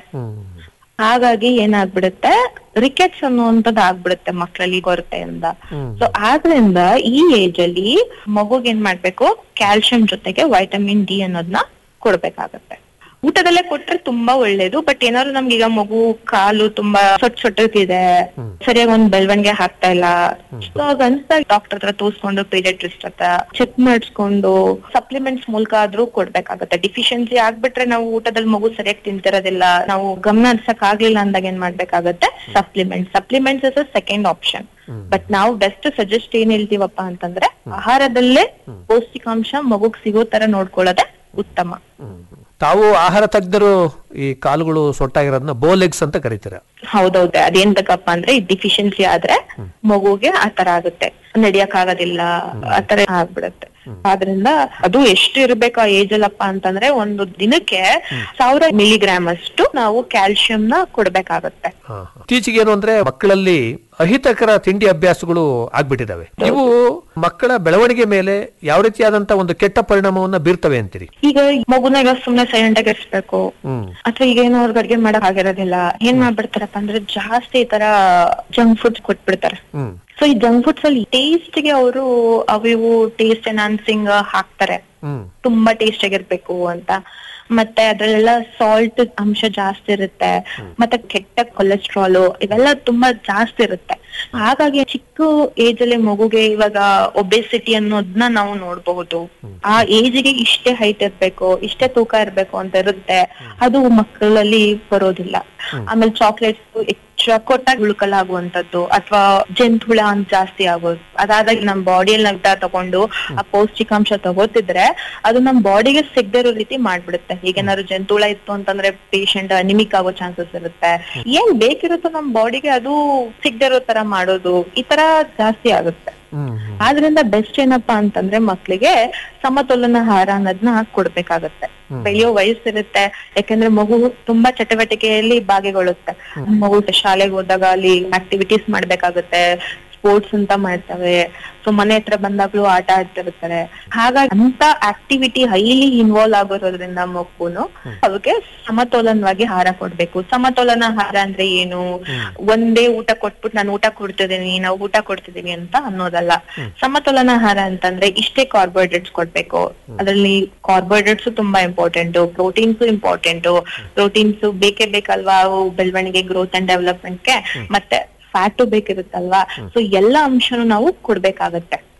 ಹಾಗಾಗಿ ಏನಾಗ್ಬಿಡುತ್ತೆ ರಿಕೆಟ್ಸ್ ಅನ್ನುವಂಥದ್ದು ಆಗ್ಬಿಡುತ್ತೆ ಮಕ್ಕಳಲ್ಲಿ ಕೊರತೆಯಿಂದ ಸೊ ಆದ್ರಿಂದ ಈ ಏಜ್ ಅಲ್ಲಿ ಮಗುಗ್ ಏನ್ ಮಾಡ್ಬೇಕು ಕ್ಯಾಲ್ಸಿಯಂ ಜೊತೆಗೆ ವೈಟಮಿನ್ ಡಿ ಅನ್ನೋದನ್ನ ಕೊಡ್ಬೇಕಾಗತ್ತೆ ಊಟದಲ್ಲೇ ಕೊಟ್ರೆ ತುಂಬಾ ಒಳ್ಳೇದು ಬಟ್ ಏನಾದ್ರು ನಮ್ಗೆ ಈಗ ಮಗು ಕಾಲು ತುಂಬಾ ಸೊಟ್ ಸೊಟ್ಟಕ್ಕಿದೆ ಸರಿಯಾಗಿ ಒಂದ್ ಬೆಳವಣಿಗೆ ಆಗ್ತಾ ಇಲ್ಲ ಸೊ ಆಗ ಅನ್ಸ್ದಾಗ ಡಾಕ್ಟರ್ ಹತ್ರ ತೋರ್ಸ್ಕೊಂಡು ಪೀಡಿಯಾಟ್ರಿಸ್ಟ್ ಹತ್ರ ಚೆಕ್ ಮಾಡಿಸ್ಕೊಂಡು ಸಪ್ಲಿಮೆಂಟ್ಸ್ ಮೂಲಕ ಆದ್ರೂ ಕೊಡ್ಬೇಕಾಗತ್ತೆ ಡಿಫಿಷಿಯನ್ಸಿ ಆಗ್ಬಿಟ್ರೆ ನಾವು ಊಟದಲ್ಲಿ ಮಗು ಸರಿಯಾಗಿ ತಿಂತಿರೋದಿಲ್ಲ ನಾವು ಗಮನ ಹರ್ಸಕ್ ಆಗ್ಲಿಲ್ಲ ಅಂದಾಗ ಏನ್ ಮಾಡ್ಬೇಕಾಗತ್ತೆ supplement supplements is a second option but ನಾವು ಬೆಸ್ಟ್ ಸಜೆಸ್ಟ್ ಏನ್ ಹೇಳ್ತೀವಪ್ಪ ಅಂತಂದ್ರೆ ಆಹಾರದಲ್ಲೇ ಪೌಷ್ಟಿಕಾಂಶ ಮಗುಗ್ ಸಿಗೋ ತರ ನೋಡ್ಕೊಳ್ಳೋದೆ ಉತ್ತಮ ತಾವು ಆಹಾರ ತಜ್ಞರು ಈ ಕಾಲುಗಳು ಸೊಟ್ಟಾಗಿರೋದನ್ನ ಬೋಲೆಗ್ಸ್ ಅಂತ ಕರೀತೀರ ಹೌದೌದು ಅದೇಂತಕಪ್ಪ ಅಂದ್ರೆ ಡಿಫಿಷಿಯನ್ಸಿ ಆದ್ರೆ ಮಗುಗೆ ಆತರ ಆಗುತ್ತೆ ನಡಿಯಕ್ ಆಗೋದಿಲ್ಲ ಆತರ ಆಗ್ಬಿಡುತ್ತೆ ಆದ್ರಿಂದ ಅದು ಎಷ್ಟು ಇರ್ಬೇಕು ಆ ಏಜ್ ಅಲ್ಲಪ್ಪ ಅಂತಂದ್ರೆ ಒಂದು ದಿನಕ್ಕೆ ಸಾವಿರ ಮಿಲಿಗ್ರಾಮ್ ಅಷ್ಟು ನಾವು ಕ್ಯಾಲ್ಸಿಯಂ ನ ಕೊಡ್ಬೇಕಾಗತ್ತೆ ಇತ್ತೀಚೆಗೆ ಏನು ಅಂದ್ರೆ ಮಕ್ಕಳಲ್ಲಿ ಅಹಿತಕರ ತಿಂಡಿ ಅಭ್ಯಾಸಗಳು ಆಗ್ಬಿಟ್ಟಿದಾವೆ ಇವು ಮಕ್ಕಳ ಬೆಳವಣಿಗೆ ಮೇಲೆ ಯಾವ ರೀತಿಯಾದಂತ ಒಂದು ಕೆಟ್ಟ ಪರಿಣಾಮವನ್ನ ಬೀರ್ತವೆ ಅಂತೀರಿ ಈಗ ಮಗುನ ಈಗ ಸುಮ್ನೆ ಸೈಲೆಂಟ್ ಆಗಿ ಇರ್ಸ್ಬೇಕು ಹ್ಮ್ ಅಥವಾ ಈಗ ಏನೋ ಅವ್ರಿಗೆ ಅಡ್ಗೆ ಮಾಡಕ್ ಆಗಿರೋದಿಲ್ಲ ಏನ್ ಮಾಡ್ಬಿಡ್ತಾರಪ್ಪ ಅಂದ್ರೆ ಜಾಸ್ತಿ ಈ ತರ ಜಂಕ್ ಫುಡ್ಸ್ ಕೊಟ್ಬಿಡ್ತಾರೆ ಹ್ಮ್ ಸೊ ಈ ಜಂಕ್ ಫುಡ್ಸ್ ಅಲ್ಲಿ ಟೇಸ್ಟ್ ಗೆ ಅವರು ಅವಿವು ಟೇಸ್ಟ್ ಎನ್ಹಾನ್ಸಿಂಗ್ ಹಾಕ್ತಾರೆ ಹ್ಮ್ ತುಂಬಾ ಟೇಸ್ಟ್ ಆಗಿರ್ಬೇಕು ಅಂತ ಮತ್ತೆ ಅದ್ರಲ್ಲೆಲ್ಲ ಸಾಲ್ಟ್ ಅಂಶ ಜಾಸ್ತಿ ಇರುತ್ತೆ ಮತ್ತೆ ಕೆಟ್ಟ ಕೊಲೆಸ್ಟ್ರಾಲ್ ಇವೆಲ್ಲ ತುಂಬಾ ಜಾಸ್ತಿ ಇರುತ್ತೆ ಹಾಗಾಗಿ ಚಿಕ್ಕ ಏಜ್ ಅಲ್ಲಿ ಮಗುಗೆ ಇವಾಗ ಒಬೆಸಿಟಿ ಅನ್ನೋದನ್ನ ನಾವು ನೋಡಬಹುದು ಆ ಏಜ್ಗೆ ಇಷ್ಟೇ ಹೈಟ್ ಇರ್ಬೇಕು ಇಷ್ಟೇ ತೂಕ ಇರ್ಬೇಕು ಅಂತ ಇರುತ್ತೆ ಅದು ಮಕ್ಕಳಲ್ಲಿ ಬರೋದಿಲ್ಲ ಆಮೇಲೆ ಚಾಕ್ಲೇಟ್ಸ್ ಹೆಚ್ಚು ಕೊಟ್ಟಾಗ ಉಳ್ಕಲಾಗುವಂತದ್ದು ಅಥವಾ ಜಂತುಹುಳ ಅಂತ ಜಾಸ್ತಿ ಆಗೋದು ಅದಾದಾಗ ನಮ್ ಬಾಡಿಯಲ್ಲಿ ನಗ್ದ ತಗೊಂಡು ಆ ಪೌಷ್ಟಿಕಾಂಶ ತಗೋತಿದ್ರೆ ಅದು ನಮ್ ಬಾಡಿಗೆ ಸಿಗದೆ ಇರೋ ರೀತಿ ಮಾಡ್ಬಿಡುತ್ತೆ ಈಗ ಏನಾದ್ರು ಜಂತುಹುಳ ಇತ್ತು ಅಂತಂದ್ರೆ ಪೇಷಂಟ್ ಅನಿಮಿಕ್ ಆಗೋ ಚಾನ್ಸಸ್ ಇರುತ್ತೆ ಏನ್ ಬೇಕಿರುತ್ತೋ ನಮ್ ಬಾಡಿಗೆ ಅದು ಸಿಗದೆ ಇರೋ ತರ ಮಾಡೋದು ಈ ತರ ಜಾಸ್ತಿ ಆಗುತ್ತೆ ಹ್ಮ್ ಆದ್ರಿಂದ ಬೆಸ್ಟ್ ಏನಪ್ಪಾ ಅಂತಂದ್ರೆ ಮಕ್ಳಿಗೆ ಸಮತೋಲನ ಆಹಾರ ಅನ್ನೋದನ್ನ ಕೊಡ್ಬೇಕಾಗತ್ತೆ ಬೆಳೆಯೋ ವಯಸ್ಸಿರುತ್ತೆ ಯಾಕಂದ್ರೆ ಮಗು ತುಂಬಾ ಚಟುವಟಿಕೆಯಲ್ಲಿ ಭಾಗಿಗೊಳ್ಳುತ್ತೆ ಮಗು ಶಾಲೆಗೆ ಹೋದಾಗ ಅಲ್ಲಿ ಆಕ್ಟಿವಿಟೀಸ್ ಮಾಡ್ಬೇಕಾಗುತ್ತೆ ಸ್ಪೋರ್ಟ್ಸ್ ಅಂತ ಮಾಡ್ತವೆ ಸೊ ಮನೆ ಹತ್ರ ಬಂದಾಗ್ಲೂ ಆಟ ಆಡ್ತಿರ್ತಾರೆ ಹಾಗಾಗಿ ಅಂತ ಆಕ್ಟಿವಿಟಿ ಹೈಲಿ ಇನ್ವಾಲ್ವ್ ಆಗಿರೋದ್ರಿಂದ ಮಗುನು ಅವಕ್ಕೆ ಸಮತೋಲನವಾಗಿ ಆಹಾರ ಕೊಡ್ಬೇಕು ಸಮತೋಲನ ಆಹಾರ ಅಂದ್ರೆ ಏನು ಒಂದೇ ಊಟ ಕೊಟ್ಬಿಟ್ಟು ನಾನು ಊಟ ಕೊಡ್ತಿದ್ದೀನಿ ನಾವು ಊಟ ಕೊಡ್ತಿದೀವಿ ಅಂತ ಅನ್ನೋದಲ್ಲ ಸಮತೋಲನ ಆಹಾರ ಅಂತಂದ್ರೆ ಇಷ್ಟೇ ಕಾರ್ಬೋಹೈಡ್ರೇಟ್ಸ್ ಕೊಡ್ಬೇಕು ಅದರಲ್ಲಿ ಕಾರ್ಬೋಹೈಡ್ರೇಟ್ಸ್ ತುಂಬಾ ಇಂಪಾರ್ಟೆಂಟ್ ಪ್ರೋಟೀನ್ಸ್ ಇಂಪಾರ್ಟೆಂಟ್ ಪ್ರೋಟೀನ್ಸ್ ಬೇಕೇ ಬೇಕಲ್ವಾ ಅವು ಬೆಳವಣಿಗೆ ಗ್ರೋತ್ ಅಂಡ್ ಡೆವಲಪ್ಮೆಂಟ್ಗೆ ಮತ್ತೆ ಫ್ಯಾಟು ಬೇಕಿರುತ್ತಲ್ವಾ ಸೊ ಎಲ್ಲ ಅಂಶನು ನಾವು ಕೊಡ್ಬೇಕಾಗತ್ತೆ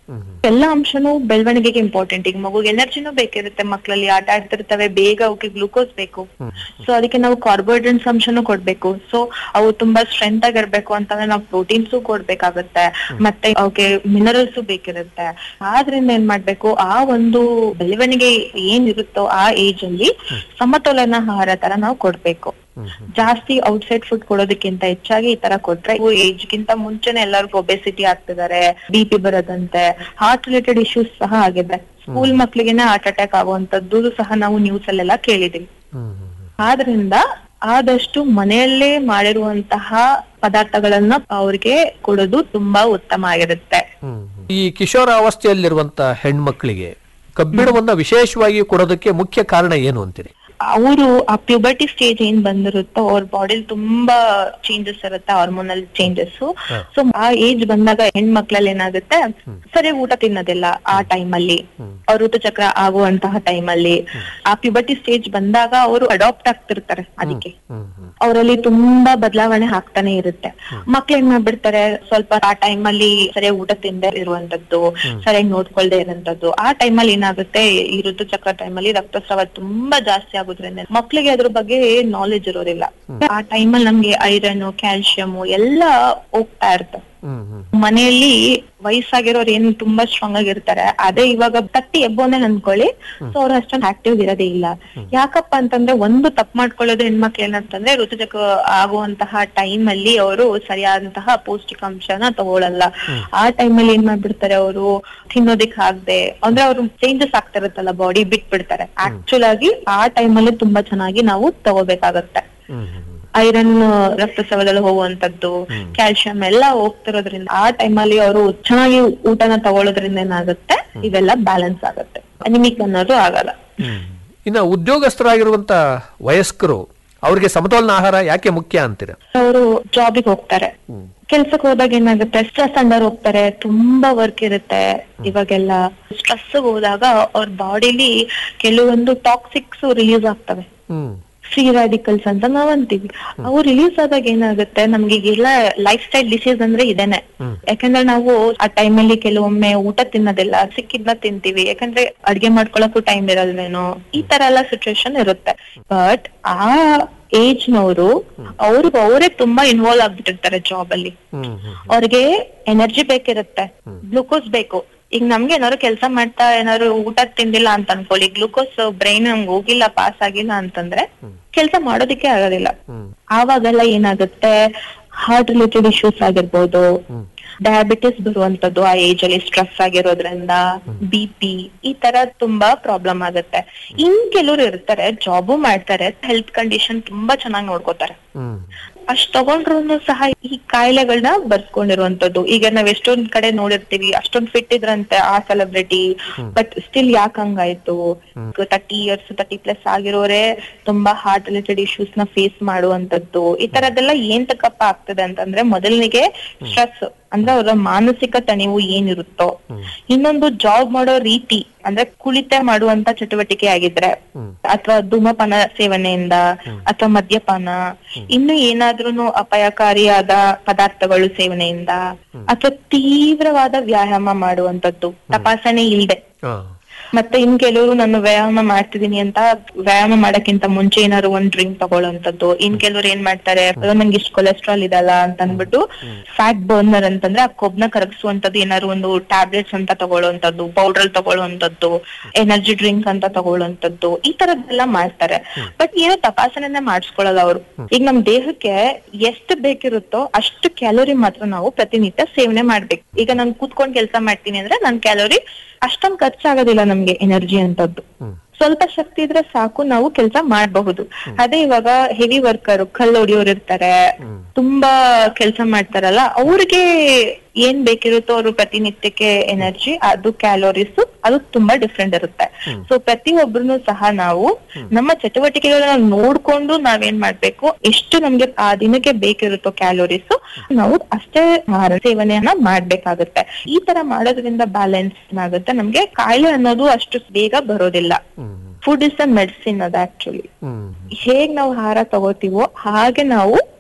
ಎಲ್ಲ ಅಂಶನೂ ಬೆಳವಣಿಗೆಗೆ ಇಂಪಾರ್ಟೆಂಟ್ ಈಗ ಮಗುಗೆ ಎನರ್ಜಿನೂ ಬೇಕಿರುತ್ತೆ ಮಕ್ಕಳಲ್ಲಿ ಆಟ ಆಡ್ತಿರ್ತವೆ ಬೇಗ ಅವಕ್ಕೆ ಗ್ಲೂಕೋಸ್ ಬೇಕು ಸೊ ಅದಕ್ಕೆ ನಾವು ಕಾರ್ಬೋಹೈಡ್ರೇಟ್ಸ್ ಅಂಶನೂ ಕೊಡ್ಬೇಕು ಸೊ ಅವು ತುಂಬಾ ಸ್ಟ್ರೆಂತ್ ಆಗಿರ್ಬೇಕು ಅಂತಂದ್ರೆ ನಾವು ಪ್ರೋಟೀನ್ಸ್ ಕೊಡ್ಬೇಕಾಗತ್ತೆ ಮತ್ತೆ ಅವಕ್ಕೆ ಮಿನರಲ್ಸ್ ಬೇಕಿರುತ್ತೆ ಆದ್ರಿಂದ ಏನ್ ಮಾಡ್ಬೇಕು ಆ ಒಂದು ಬೆಳವಣಿಗೆ ಏನಿರುತ್ತೋ ಆ ಏಜ್ ಅಲ್ಲಿ ಸಮತೋಲನ ಆಹಾರ ತರ ನಾವು ಕೊಡ್ಬೇಕು ಜಾಸ್ತಿ ಔಟ್ಸೈಡ್ ಫುಡ್ ಕೊಡೋದಕ್ಕಿಂತ ಹೆಚ್ಚಾಗಿ ಈ ತರ ಕೊಟ್ರೆ ಏಜ್ ಗಿಂತ ಮುಂಚೆನೆ ಎಲ್ಲರಿಗೂ ಒಬೆಸಿಟಿ ಆಗ್ತಿದ್ದಾರೆ ಬಿ ಪಿ ಬರೋದಂತೆ ಹಾರ್ಟ್ ರಿಲೇಟೆಡ್ ಇಶ್ಯೂಸ್ ಸಹ ಆಗಿದೆ ಸ್ಕೂಲ್ ಮಕ್ಳಿಗೆನೆ ಹಾರ್ಟ್ ಅಟ್ಯಾಕ್ ಆಗುವಂತದ್ದು ಸಹ ನಾವು ನ್ಯೂಸ್ ಅಲ್ಲೆಲ್ಲ ಕೇಳಿದೀವಿ ಆದ್ರಿಂದ ಆದಷ್ಟು ಮನೆಯಲ್ಲೇ ಮಾಡಿರುವಂತಹ ಪದಾರ್ಥಗಳನ್ನ ಅವ್ರಿಗೆ ಕೊಡೋದು ತುಂಬಾ ಉತ್ತಮ ಆಗಿರುತ್ತೆ ಈ ಕಿಶೋರಾವಸ್ಥೆಯಲ್ಲಿರುವಂತ ಹೆಣ್ಮಕ್ಳಿಗೆ ಕಬ್ಬಿಣವನ್ನ ವಿಶೇಷವಾಗಿ ಕೊಡೋದಕ್ಕೆ ಮುಖ್ಯ ಕಾರಣ ಏನು ಅಂತೀರಿ ಅವರು ಆ ಪ್ಯೂಬರ್ಟಿ ಸ್ಟೇಜ್ ಏನ್ ಬಂದಿರುತ್ತೋ ಅವ್ರ ಬಾಡಿಲಿ ತುಂಬಾ ಚೇಂಜಸ್ ಇರುತ್ತೆ ಹಾರ್ಮೋನಲ್ ಚೇಂಜಸ್ ಸೊ ಆ ಏಜ್ ಬಂದಾಗ ಹೆಣ್ಮಕ್ಳಲ್ಲಿ ಏನಾಗುತ್ತೆ ಸರಿಯಾಗಿ ಊಟ ತಿನ್ನೋದಿಲ್ಲ ಆ ಟೈಮ್ ಅಲ್ಲಿ ಅವ್ರ ಋತುಚಕ್ರ ಆಗುವಂತಹ ಟೈಮ್ ಅಲ್ಲಿ ಆ ಪ್ಯೂಬರ್ಟಿ ಸ್ಟೇಜ್ ಬಂದಾಗ ಅವರು ಅಡಾಪ್ಟ್ ಆಗ್ತಿರ್ತಾರೆ ಅದಕ್ಕೆ ಅವರಲ್ಲಿ ತುಂಬಾ ಬದಲಾವಣೆ ಆಗ್ತಾನೆ ಇರುತ್ತೆ ಮಕ್ಳು ಏನ್ ಮಾಡ್ಬಿಡ್ತಾರೆ ಸ್ವಲ್ಪ ಆ ಟೈಮ್ ಅಲ್ಲಿ ಸರಿಯಾಗಿ ಊಟ ತಿಂದೆ ಇರುವಂತದ್ದು ಸರಿಯಾಗಿ ನೋಡ್ಕೊಳ್ದೆ ಇರುವಂತದ್ದು ಆ ಟೈಮ್ ಅಲ್ಲಿ ಏನಾಗುತ್ತೆ ಈ ಋತುಚಕ್ರ ಟೈಮ್ ಅಲ್ಲಿ ರಕ್ತಸ್ರಾವ ತುಂಬಾ ಜಾಸ್ತಿ ಆಗೋದ್ರಿಂದ ಮಕ್ಳಿಗೆ ಅದ್ರ ಬಗ್ಗೆ ನಾಲೆಜ್ ಇರೋದಿಲ್ಲ ಆ ಟೈಮ್ ಅಲ್ಲಿ ನಮ್ಗೆ ಐರನ್ ಕ್ಯಾಲ್ಸಿಯಂ ಎಲ್ಲ ಹೋಗ್ತಾ ಇರುತ್ತೆ ಮನೆಯಲ್ಲಿ ವಯಸ್ಸಾಗಿರೋರು ಏನ್ ತುಂಬಾ ಸ್ಟ್ರಾಂಗ್ ಆಗಿರ್ತಾರೆ ಅದೇ ಇವಾಗ ತಟ್ಟಿ ಎಬ್ಬೋನೆ ಅನ್ಕೊಳ್ಳಿ ಸೊ ಅವ್ರು ಅಷ್ಟೊಂದು ಆಕ್ಟಿವ್ ಇರೋದೇ ಇಲ್ಲ ಯಾಕಪ್ಪ ಅಂತಂದ್ರೆ ಒಂದು ತಪ್ಪು ಮಾಡ್ಕೊಳ್ಳೋದು ಹೆಣ್ಮಕ್ಳು ಏನಂತಂದ್ರೆ ಋತುಚಕ್ರ ಆಗುವಂತಹ ಟೈಮ್ ಅಲ್ಲಿ ಅವರು ಸರಿಯಾದಂತಹ ಪೌಷ್ಟಿಕಾಂಶನ ತಗೊಳಲ್ಲ ಆ ಟೈಮ್ ಅಲ್ಲಿ ಏನ್ ಮಾಡ್ಬಿಡ್ತಾರೆ ಅವರು ತಿನ್ನೋದಿಕ್ ಆಗದೆ ಅಂದ್ರೆ ಅವ್ರು ಚೇಂಜಸ್ ಆಗ್ತಾ ಇರುತ್ತಲ್ಲ ಬಾಡಿ ಬಿಟ್ಬಿಡ್ತಾರೆ ಆಕ್ಚುಲ್ ಆಗಿ ಆ ಟೈಮ್ ಅಲ್ಲಿ ತುಂಬಾ ಚೆನ್ನಾಗಿ ನಾವು ತಗೋಬೇಕಾಗತ್ತೆ ಐರನ್ ರಕ್ತಸ್ರಾವದಲ್ಲಿ ಹೋಗುವಂತದ್ದು ಕ್ಯಾಲ್ಸಿಯಂ ಎಲ್ಲ ಹೋಗ್ತಿರೋದ್ರಿಂದ ಆ ಟೈಮಲ್ಲಿ ಅವರು ಚೆನ್ನಾಗಿ ಊಟನ ತಗೊಳ್ಳೋದ್ರಿಂದ ಏನಾಗುತ್ತೆ ಇವೆಲ್ಲ ಬ್ಯಾಲೆನ್ಸ್ ಆಗುತ್ತೆ ಅನಿಮಿಕ್ ಅನ್ನೋದು ಆಗಲ್ಲ ಇನ್ನು ಉದ್ಯೋಗಸ್ಥರಾಗಿರುವಂತ ವಯಸ್ಕರು ಅವ್ರಿಗೆ ಸಮತೋಲನ ಆಹಾರ ಯಾಕೆ ಮುಖ್ಯ ಅಂತೀರ ಅವರು ಜಾಬಿಗೆ ಹೋಗ್ತಾರೆ ಕೆಲ್ಸಕ್ಕೆ ಹೋದಾಗ ಏನಾಗುತ್ತೆ ಸ್ಟ್ರೆಸ್ ಅಂಡರ್ ಹೋಗ್ತಾರೆ ತುಂಬಾ ವರ್ಕ್ ಇರುತ್ತೆ ಇವಾಗೆಲ್ಲ ಸ್ಟ್ರೆಸ್ ಹೋದಾಗ ಅವ್ರ ಬಾಡಿಲಿ ಕೆಲವೊಂದು ಟಾಕ್ಸಿಕ್ಸ್ ರಿಲೀಸ್ ಆಗ್ತವೆ ಫ್ರೀ ರಾಡಿಕಲ್ಸ್ ಅಂತ ನಾವ್ ಅಂತೀವಿ ಅವು ರಿಲೀಸ್ ಆದಾಗ ಏನಾಗುತ್ತೆ ನಮ್ಗೆ ಈಗೆಲ್ಲ ಲೈಫ್ ಸ್ಟೈಲ್ ಡಿಸೀಸ್ ಅಂದ್ರೆ ಇದೇನೆ ಯಾಕಂದ್ರೆ ನಾವು ಆ ಟೈಮಲ್ಲಿ ಕೆಲವೊಮ್ಮೆ ಊಟ ತಿನ್ನೋದಿಲ್ಲ ಸಿಕ್ಕಿದ್ನ ತಿಂತೀವಿ ಯಾಕಂದ್ರೆ ಅಡ್ಗೆ ಮಾಡ್ಕೊಳಕ್ಕೂ ಟೈಮ್ ಇರಲ್ವೇನೋ ಈ ತರ ಎಲ್ಲ ಸಿಚುವೇಶನ್ ಇರುತ್ತೆ ಬಟ್ ಆ ಏಜ್ ನವರು ಅವ್ರಿಗೆ ಅವರೇ ತುಂಬಾ ಇನ್ವಾಲ್ವ್ ಆಗ್ಬಿಟ್ಟಿರ್ತಾರೆ ಜಾಬ್ ಅಲ್ಲಿ ಅವ್ರಿಗೆ ಎನರ್ಜಿ ಬೇಕಿರುತ್ತೆ ಗ್ಲೂಕೋಸ್ ಬೇಕು ಈಗ ನಮ್ಗೆ ಏನಾದ್ರು ಕೆಲಸ ಮಾಡ್ತಾ ಏನಾದ್ರು ಊಟ ತಿಂದಿಲ್ಲ ಅಂತ ಅನ್ಕೊಳ್ಳಿ ಗ್ಲೂಕೋಸ್ ಬ್ರೈನ್ ನಮ್ಗೆ ಹೋಗಿಲ್ಲ ಪಾಸ್ ಆಗಿಲ್ಲ ಅಂತಂದ್ರೆ ಕೆಲಸ ಮಾಡೋದಿಕ್ಕೆ ಆಗೋದಿಲ್ಲ ಆವಾಗೆಲ್ಲ ಏನಾಗುತ್ತೆ ಹಾರ್ಟ್ ರಿಲೇಟೆಡ್ ಇಶ್ಯೂಸ್ ಆಗಿರ್ಬೋದು ಡಯಾಬಿಟಿಸ್ ಬರುವಂತದ್ದು ಆ ಏಜ್ ಅಲ್ಲಿ ಸ್ಟ್ರೆಸ್ ಆಗಿರೋದ್ರಿಂದ ಬಿ ಪಿ ಈ ತರ ತುಂಬಾ ಪ್ರಾಬ್ಲಮ್ ಆಗುತ್ತೆ ಇನ್ ಕೆಲವ್ರು ಇರ್ತಾರೆ ಜಾಬು ಮಾಡ್ತಾರೆ ಹೆಲ್ತ್ ಕಂಡೀಷನ್ ತುಂಬಾ ಚೆನ್ನಾಗಿ ನೋಡ್ಕೋತಾರೆ ಅಷ್ಟ್ ತಗೊಂಡ್ರು ಸಹ ಈ ಕಾಯಿಲೆಗಳನ್ನ ಬರ್ಸ್ಕೊಂಡಿರುವಂತದ್ದು ಈಗ ನಾವ್ ಎಷ್ಟೊಂದ್ ಕಡೆ ನೋಡಿರ್ತೀವಿ ಅಷ್ಟೊಂದ್ ಫಿಟ್ ಇದ್ರಂತೆ ಆ ಸೆಲೆಬ್ರಿಟಿ ಬಟ್ ಸ್ಟಿಲ್ ಯಾಕೆ ಹಂಗಾಯ್ತು ತರ್ಟಿ ಇಯರ್ಸ್ ತರ್ಟಿ ಪ್ಲಸ್ ಆಗಿರೋರೆ ತುಂಬಾ ಹಾರ್ಟ್ ರಿಲೇಟೆಡ್ ಇಶ್ಯೂಸ್ ನ ಫೇಸ್ ಮಾಡುವಂತದ್ದು ಈ ತರದೆಲ್ಲ ಏನ್ ತಕ್ಕಪ್ಪ ಆಗ್ತದೆ ಅಂತಂದ್ರೆ ಮೊದಲನಿಗೆ ಸ್ಟ್ರೆಸ್ ಅಂದ್ರೆ ಅವರ ಮಾನಸಿಕ ತಣಿವು ಏನಿರುತ್ತೋ ಇನ್ನೊಂದು ಜಾಬ್ ಮಾಡೋ ರೀತಿ ಅಂದ್ರೆ ಕುಳಿತ ಮಾಡುವಂತ ಚಟುವಟಿಕೆ ಆಗಿದ್ರೆ ಅಥವಾ ಧೂಮಪಾನ ಸೇವನೆಯಿಂದ ಅಥವಾ ಮದ್ಯಪಾನ ಇನ್ನು ಏನಾದ್ರೂ ಅಪಾಯಕಾರಿಯಾದ ಪದಾರ್ಥಗಳು ಸೇವನೆಯಿಂದ ಅಥವಾ ತೀವ್ರವಾದ ವ್ಯಾಯಾಮ ಮಾಡುವಂತದ್ದು ತಪಾಸಣೆ ಇಲ್ದೆ ಮತ್ತೆ ಇನ್ ಕೆಲವರು ನಾನು ವ್ಯಾಯಾಮ ಮಾಡ್ತಿದೀನಿ ಅಂತ ವ್ಯಾಯಾಮ ಮಾಡಕ್ಕಿಂತ ಮುಂಚೆ ಏನಾದ್ರು ಒಂದ್ ಡ್ರಿಂಕ್ ತಗೊಳ್ಳೋಂಥದ್ದು ಇನ್ ಕೆಲವ್ರು ಏನ್ ಮಾಡ್ತಾರೆ ಅಯ್ಯೋ, ನಂಗೆ ಇಷ್ಟು ಕೊಲೆಸ್ಟ್ರಾಲ್ ಇದಲ್ಲ ಅಂತ ಅಂದ್ಬಿಟ್ಟು ಫ್ಯಾಟ್ ಬರ್ನರ್ ಅಂತಂದ್ರೆ ಆ ಕೊಬ್ನ ಕರಗಿಸುವಂತದ್ದು ಏನಾದ್ರು ಒಂದು ಟ್ಯಾಬ್ಲೆಟ್ಸ್ ಅಂತ ತಗೊಳ್ಳೋಂಥದ್ದು ಪೌಡರ್ ತಗೊಳ್ಳೋಂಥದ್ದು ಎನರ್ಜಿ ಡ್ರಿಂಕ್ ಅಂತ ತಗೊಳ್ಳೋಂಥದ್ದು ಈ ತರದ್ದೆಲ್ಲ ಮಾಡ್ತಾರೆ ಬಟ್ ಏನೋ ತಪಾಸಣೆನೆ ಮಾಡಿಸ್ಕೊಳ್ಳಲ್ಲ ಅವರು ಈಗ ನಮ್ ದೇಹಕ್ಕೆ ಎಷ್ಟು ಬೇಕಿರುತ್ತೋ ಅಷ್ಟು ಕ್ಯಾಲೋರಿ ಮಾತ್ರ ನಾವು ಪ್ರತಿನಿತ್ಯ ಸೇವನೆ ಮಾಡ್ಬೇಕು ಈಗ ನಾನು ಕೂತ್ಕೊಂಡ್ ಕೆಲಸ ಮಾಡ್ತೀನಿ ಅಂದ್ರೆ ನನ್ ಕ್ಯಾಲೋರಿ ಅಷ್ಟೊಂದ್ ಖರ್ಚಾಗೋದಿಲ್ಲ ನಮ್ಗೆ ಎನರ್ಜಿ ಅಂತದ್ದು ಸ್ವಲ್ಪ ಶಕ್ತಿ ಇದ್ರೆ ಸಾಕು ನಾವು ಕೆಲಸ ಮಾಡಬಹುದು ಅದೇ ಇವಾಗ ಹೆವಿ ವರ್ಕರ್ ಕಲ್ಲು ಹೊಡಿಯೋರು ಇರ್ತಾರೆ ತುಂಬಾ ಕೆಲಸ ಮಾಡ್ತಾರಲ್ಲ ಅವ್ರಿಗೆ ಏನ್ ಬೇಕಿರುತ್ತೋ ಅವ್ರು ಪ್ರತಿನಿತ್ಯಕ್ಕೆ ಎನರ್ಜಿ ಅದು ಕ್ಯಾಲೋರೀಸ್ ಅದು ತುಂಬಾ ಡಿಫ್ರೆಂಟ್ ಇರುತ್ತೆ ಸೊ ಪ್ರತಿಯೊಬ್ಬರು ಸಹ ನಾವು ನಮ್ಮ ಚಟುವಟಿಕೆಗಳನ್ನ ನೋಡ್ಕೊಂಡು ನಾವೇನ್ ಮಾಡ್ಬೇಕು ಎಷ್ಟು ನಮ್ಗೆ ಆ ದಿನಕ್ಕೆ ಬೇಕಿರುತ್ತೋ ಕ್ಯಾಲೋರೀಸ್ ನಾವು ಅಷ್ಟೇ ಆಹಾರ ಸೇವನೆಯನ್ನ ಮಾಡ್ಬೇಕಾಗುತ್ತೆ ಈ ತರ ಮಾಡೋದ್ರಿಂದ ಬ್ಯಾಲೆನ್ಸ್ ಏನಾಗುತ್ತೆ ನಮ್ಗೆ ಕಾಯಿಲೆ ಅನ್ನೋದು ಅಷ್ಟು ಬೇಗ ಬರೋದಿಲ್ಲ ಫುಡ್ ಇಸ್ ಅ ಮೆಡಿಸಿನ್ ಅದು ಆಕ್ಚುಲಿ ಹೇಗ್ ನಾವು ಆಹಾರ ತಗೋತೀವೋ ಹಾಗೆ ನಾವು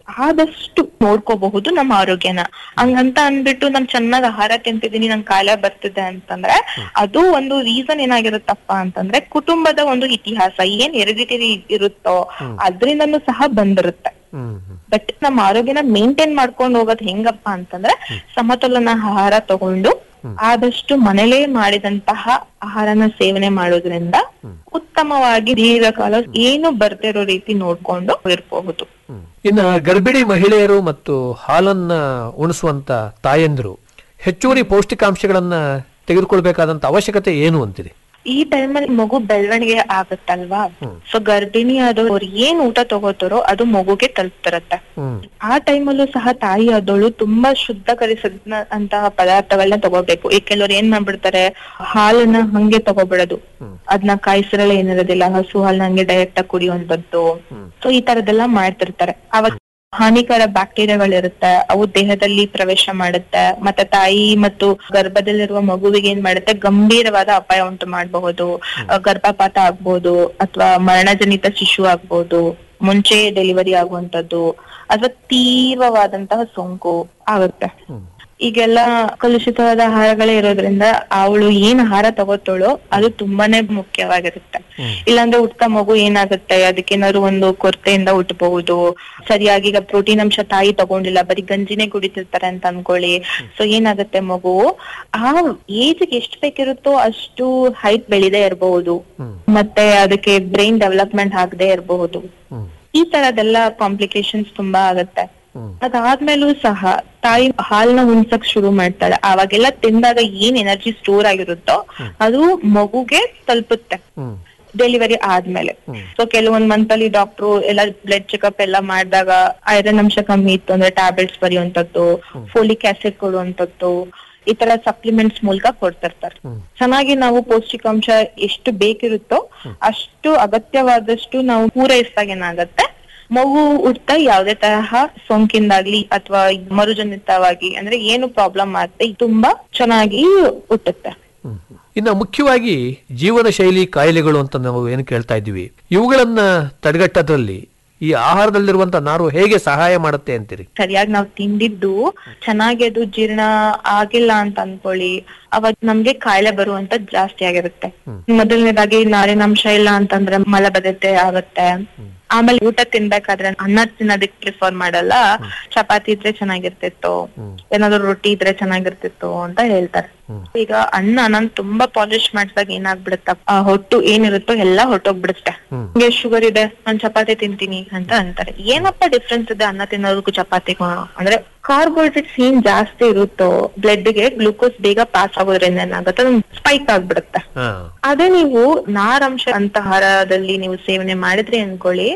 ಆದಷ್ಟು ನೋಡ್ಕೋಬಹುದು ನಮ್ಮ ಆರೋಗ್ಯನ ಹಂಗಂತ ಅಂದ್ಬಿಟ್ಟು ನಾನ್ ಚೆನ್ನಾಗ್ ಆಹಾರ ತಿಂತಿದೀನಿ ನಂಗೆ ಕಾಯಿಲೆ ಬರ್ತಿದೆ ಅಂತಂದ್ರೆ ಅದು ಒಂದು ರೀಸನ್ ಏನಾಗಿರುತ್ತಪ್ಪ ಅಂತಂದ್ರೆ ಕುಟುಂಬದ ಒಂದು ಇತಿಹಾಸ ಏನ್ ಹೆರಿಡಿಟರಿ ಇರುತ್ತೋ ಅದ್ರಿಂದನೂ ಸಹ ಬಂದಿರುತ್ತೆ ಬಟ್ ನಮ್ಮ ಆರೋಗ್ಯನ ಮೇಂಟೈನ್ ಮಾಡ್ಕೊಂಡು ಹೋಗೋದ್ ಹೆಂಗಪ್ಪ ಅಂತಂದ್ರೆ ಸಮತೋಲನ ಆಹಾರ ತಗೊಂಡು ಆದಷ್ಟು ಮನೇಲೇ ಮಾಡಿದಂತಹ ಆಹಾರನ ಸೇವನೆ ಮಾಡೋದ್ರಿಂದ ಉತ್ತಮವಾಗಿ ದೀರ್ಘಕಾಲ ಏನು ಬರ್ದೇ ಇರೋ ರೀತಿ ನೋಡ್ಕೊಂಡು ಇರಬಹುದು ಇನ್ನು ಗರ್ಭಿಣಿ ಮಹಿಳೆಯರು ಮತ್ತು ಹಾಲನ್ನ ಉಣಿಸುವಂತ ತಾಯಂದಿರು ಹೆಚ್ಚುವರಿ ಪೌಷ್ಟಿಕಾಂಶಗಳನ್ನ ತೆಗೆದುಕೊಳ್ಬೇಕಾದಂತ ಅವಶ್ಯಕತೆ ಏನು ಅಂತೀರಿ ಈ ಟೈಮಲ್ಲಿ ಮಗು ಬೆಳವಣಿಗೆ ಆಗುತ್ತಲ್ವಾ ಸೊ ಗರ್ಭಿಣಿ ಆದವ್ರು ಏನ್ ಊಟ ತಗೋತಾರೋ ಅದು ಮಗುಗೆ ತಲುಪ್ತಿರತ್ತೆ ಆ ಟೈಮಲ್ಲೂ ಸಹ ತಾಯಿ ಆದವಳು ತುಂಬಾ ಶುದ್ಧಕರಿಸಿದ ಅಂತಹ ಪದಾರ್ಥಗಳನ್ನ ತಗೋಬೇಕು ಈ ಕೆಲವ್ರು ಏನ್ ಮಾಡ್ಬಿಡ್ತಾರೆ ಹಾಲನ್ನ ಹಂಗೆ ತಗೋಬಿಡೋದು ಅದನ್ನ ಕಾಯಿಸಿರಲ್ಲ ಏನಿರೋದಿಲ್ಲ ಹಸು ಹಾಲ್ನ ಹಂಗೆ ಡೈರೆಕ್ಟ್ ಆಗಿ ಕುಡಿಯುವಂತದ್ದು ಸೊ ಈ ತರದೆಲ್ಲ ಮಾಡ್ತಿರ್ತಾರೆ ಅವಾಗ ಹಾನಿಕರ ಬ್ಯಾಕ್ಟೀರಿಯಾಗಳಿರುತ್ತೆ ಅವು ದೇಹದಲ್ಲಿ ಪ್ರವೇಶ ಮಾಡುತ್ತೆ ಮತ್ತೆ ತಾಯಿ ಮತ್ತು ಗರ್ಭದಲ್ಲಿರುವ ಮಗುವಿಗೆ ಏನ್ ಮಾಡುತ್ತೆ ಗಂಭೀರವಾದ ಅಪಾಯ ಉಂಟು ಮಾಡಬಹುದು ಗರ್ಭಪಾತ ಆಗ್ಬೋದು ಅಥವಾ ಮರಣಜನಿತ ಶಿಶು ಆಗ್ಬೋದು ಮುಂಚೆ ಡೆಲಿವರಿ ಆಗುವಂತದ್ದು ಅಥವಾ ತೀವ್ರವಾದಂತಹ ಸೋಂಕು ಆಗುತ್ತೆ ಈಗೆಲ್ಲ ಕಲುಷಿತವಾದ ಆಹಾರಗಳೇ ಇರೋದ್ರಿಂದ ಅವಳು ಏನ್ ಆಹಾರ ತಗೋತಾಳೋ ಅದು ತುಂಬಾನೇ ಮುಖ್ಯವಾಗಿರುತ್ತೆ ಇಲ್ಲಾಂದ್ರೆ ಹುಟ್ಟ ಮಗು ಏನಾಗುತ್ತೆ ಅದಕ್ಕೇನಾದ್ರು ಒಂದು ಕೊರತೆಯಿಂದ ಹುಟ್ಟಬಹುದು ಸರಿಯಾಗಿ ಈಗ ಪ್ರೋಟೀನ್ ಅಂಶ ತಾಯಿ ತಗೊಂಡಿಲ್ಲ ಬರೀ ಗಂಜಿನೇ ಕುಡಿತಿರ್ತಾರೆ ಅಂತ ಅನ್ಕೊಳ್ಳಿ ಸೊ ಏನಾಗುತ್ತೆ ಮಗು ಆ ಏಜ್ ಎಷ್ಟು ಬೇಕಿರುತ್ತೋ ಅಷ್ಟು ಹೈಟ್ ಬೆಳಿದೇ ಇರಬಹುದು ಮತ್ತೆ ಅದಕ್ಕೆ ಬ್ರೈನ್ ಡೆವಲಪ್ಮೆಂಟ್ ಆಗದೆ ಇರಬಹುದು ಈ ತರದೆಲ್ಲ ಕಾಂಪ್ಲಿಕೇಶನ್ಸ್ ತುಂಬಾ ಆಗತ್ತೆ ಅದಾದ್ಮೇಲೂ ಸಹ ತಾಯಿ ಹಾಲ್ನ ಉಣ್ಸಕ್ ಶುರು ಮಾಡ್ತಾಳೆ ಅವಾಗೆಲ್ಲ ತಿಂದಾಗ ಏನ್ ಎನರ್ಜಿ ಸ್ಟೋರ್ ಆಗಿರುತ್ತೋ ಅದು ಮಗುಗೆ ತಲುಪುತ್ತೆ ಡೆಲಿವರಿ ಆದ್ಮೇಲೆ ಸೊ ಕೆಲವೊಂದ್ ಮಂತ್ ಅಲ್ಲಿ ಡಾಕ್ಟ್ರು ಎಲ್ಲ ಬ್ಲಡ್ ಚೆಕಪ್ ಎಲ್ಲ ಮಾಡಿದಾಗ ಐರನ್ ಅಂಶ ಕಮ್ಮಿ ಇತ್ತು ಅಂದ್ರೆ ಟ್ಯಾಬ್ಲೆಟ್ಸ್ ಬರೆಯುವಂತದ್ದು ಫೋಲಿಕ್ ಆಸಿಡ್ ಕೊಡುವಂತದ್ದು ಈ ತರ ಸಪ್ಲಿಮೆಂಟ್ಸ್ ಮೂಲಕ ಕೊಡ್ತಿರ್ತಾರೆ ಚೆನ್ನಾಗಿ ನಾವು ಪೌಷ್ಟಿಕಾಂಶ ಎಷ್ಟು ಬೇಕಿರುತ್ತೋ ಅಷ್ಟು ಅಗತ್ಯವಾದಷ್ಟು ನಾವು ಪೂರೈಸಿದಾಗ ಏನಾಗತ್ತೆ ಮಗು ಹುಟ್ಟ ಯಾವ್ದೇ ತರಹ ಸೋಂಕಿಂದಾಗ್ಲಿ ಅಥವಾ ಮರುಜನಿತವಾಗಿ ಅಂದ್ರೆ ಏನು ಪ್ರಾಬ್ಲಮ್ ಆಗುತ್ತೆ ತುಂಬಾ ಚೆನ್ನಾಗಿ ಹುಟ್ಟುತ್ತೆ ಇನ್ನು ಮುಖ್ಯವಾಗಿ ಜೀವನ ಶೈಲಿ ಕಾಯಿಲೆಗಳು ಅಂತ ನಾವು ಏನು ಕೇಳ್ತಾ ಇದ್ದೀವಿ ಇವುಗಳನ್ನ ತಡೆಗಟ್ಟೋದ್ರಲ್ಲಿ ಈ ಆಹಾರದಲ್ಲಿರುವಂತ ನಾರು ಹೇಗೆ ಸಹಾಯ ಮಾಡುತ್ತೆ ಅಂತೀರಿ ಸರಿಯಾಗಿ ನಾವು ತಿಂದಿದ್ದು ಚೆನ್ನಾಗಿ ಅದು ಜೀರ್ಣ ಆಗಿಲ್ಲ ಅಂತ ಅನ್ಕೊಳ್ಳಿ ಅವಾಗ ನಮ್ಗೆ ಕಾಯಿಲೆ ಬರುವಂತ ಜಾಸ್ತಿ ಆಗಿರುತ್ತೆ ಮೊದಲನೇದಾಗಿ ನಾರಿನಾಂಶ ಇಲ್ಲ ಅಂತಂದ್ರೆ ಮಲಬದ್ಧತೆ ಆಗುತ್ತೆ ಆಮೇಲೆ ಊಟ ತಿನ್ಬೇಕಾದ್ರೆ ಅನ್ನ ತಿನ್ನೋದಕ್ ಪ್ರಿಫರ್ ಮಾಡಲ್ಲ ಚಪಾತಿ ಇದ್ರೆ ಚೆನ್ನಾಗಿರ್ತಿತ್ತು ಏನಾದ್ರು ರೊಟ್ಟಿ ಇದ್ರೆ ಚೆನ್ನಾಗಿರ್ತಿತ್ತು ಅಂತ ಹೇಳ್ತಾರೆ ಈಗ ಅನ್ನ ನಾನ್ ತುಂಬಾ ಪಾಲಿಶ್ ಮಾಡ್ದಾಗ ಏನಾಗ್ಬಿಡುತ್ತ ಆ ಹೊಟ್ಟು ಏನಿರುತ್ತೋ ಎಲ್ಲಾ ಹೊಟ್ಟೋಗ್ಬಿಡುತ್ತೆ ನಿಮ್ಗೆ ಶುಗರ್ ಇದೆ ನಾನ್ ಚಪಾತಿ ತಿಂತೀನಿ ಅಂತ ಅಂತಾರೆ ಏನಪ್ಪ ಡಿಫ್ರೆನ್ಸ್ ಇದೆ ಅನ್ನ ತಿನ್ನೋದಕ್ಕೂ ಚಪಾತಿಗೂ ಅಂದ್ರೆ ಕಾರ್ಬೋಹೈಡ್ರೇಟ್ಸ್ ಏನ್ ಜಾಸ್ತಿ ಇರುತ್ತೋ ಬ್ಲಡ್ ಗೆ ಗ್ಲೂಕೋಸ್ ಬೇಗ ಪಾಸ್ ಆಗೋದ್ರಿಂದ ಏನಾಗುತ್ತೆ ಸ್ಪೈಕ್ ಆಗ್ಬಿಡುತ್ತೆ ಅದೇ ನೀವು ನಾರಂಶ ಅಂತ ಆಹಾರದಲ್ಲಿ ನೀವು ಸೇವನೆ ಮಾಡಿದ್ರಿ ಅನ್ಕೊಳ್ಳಿ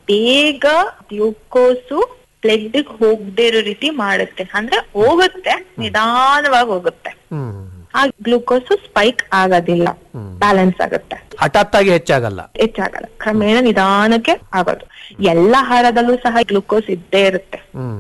ಬೇಗ ಗ್ಲೂಕೋಸು ಬ್ಲಡ್ ಹೋಗದೆ ಇರೋ ರೀತಿ ಮಾಡುತ್ತೆ ಅಂದ್ರೆ ಹೋಗುತ್ತೆ ನಿಧಾನವಾಗಿ ಹೋಗುತ್ತೆ ಆ ಗ್ಲೂಕೋಸ್ ಸ್ಪೈಕ್ ಆಗೋದಿಲ್ಲ ಬ್ಯಾಲೆನ್ಸ್ ಆಗುತ್ತೆ ಹಠಾತ್ತಾಗಿ ಹೆಚ್ಚಾಗಲ್ಲ ಹೆಚ್ಚಾಗಲ್ಲ ಕ್ರಮೇಣ ನಿಧಾನಕ್ಕೆ ಆಗೋದು ಎಲ್ಲ ಆಹಾರದಲ್ಲೂ ಸಹ ಗ್ಲೂಕೋಸ್ ಇದ್ದೇ ಇರುತ್ತೆ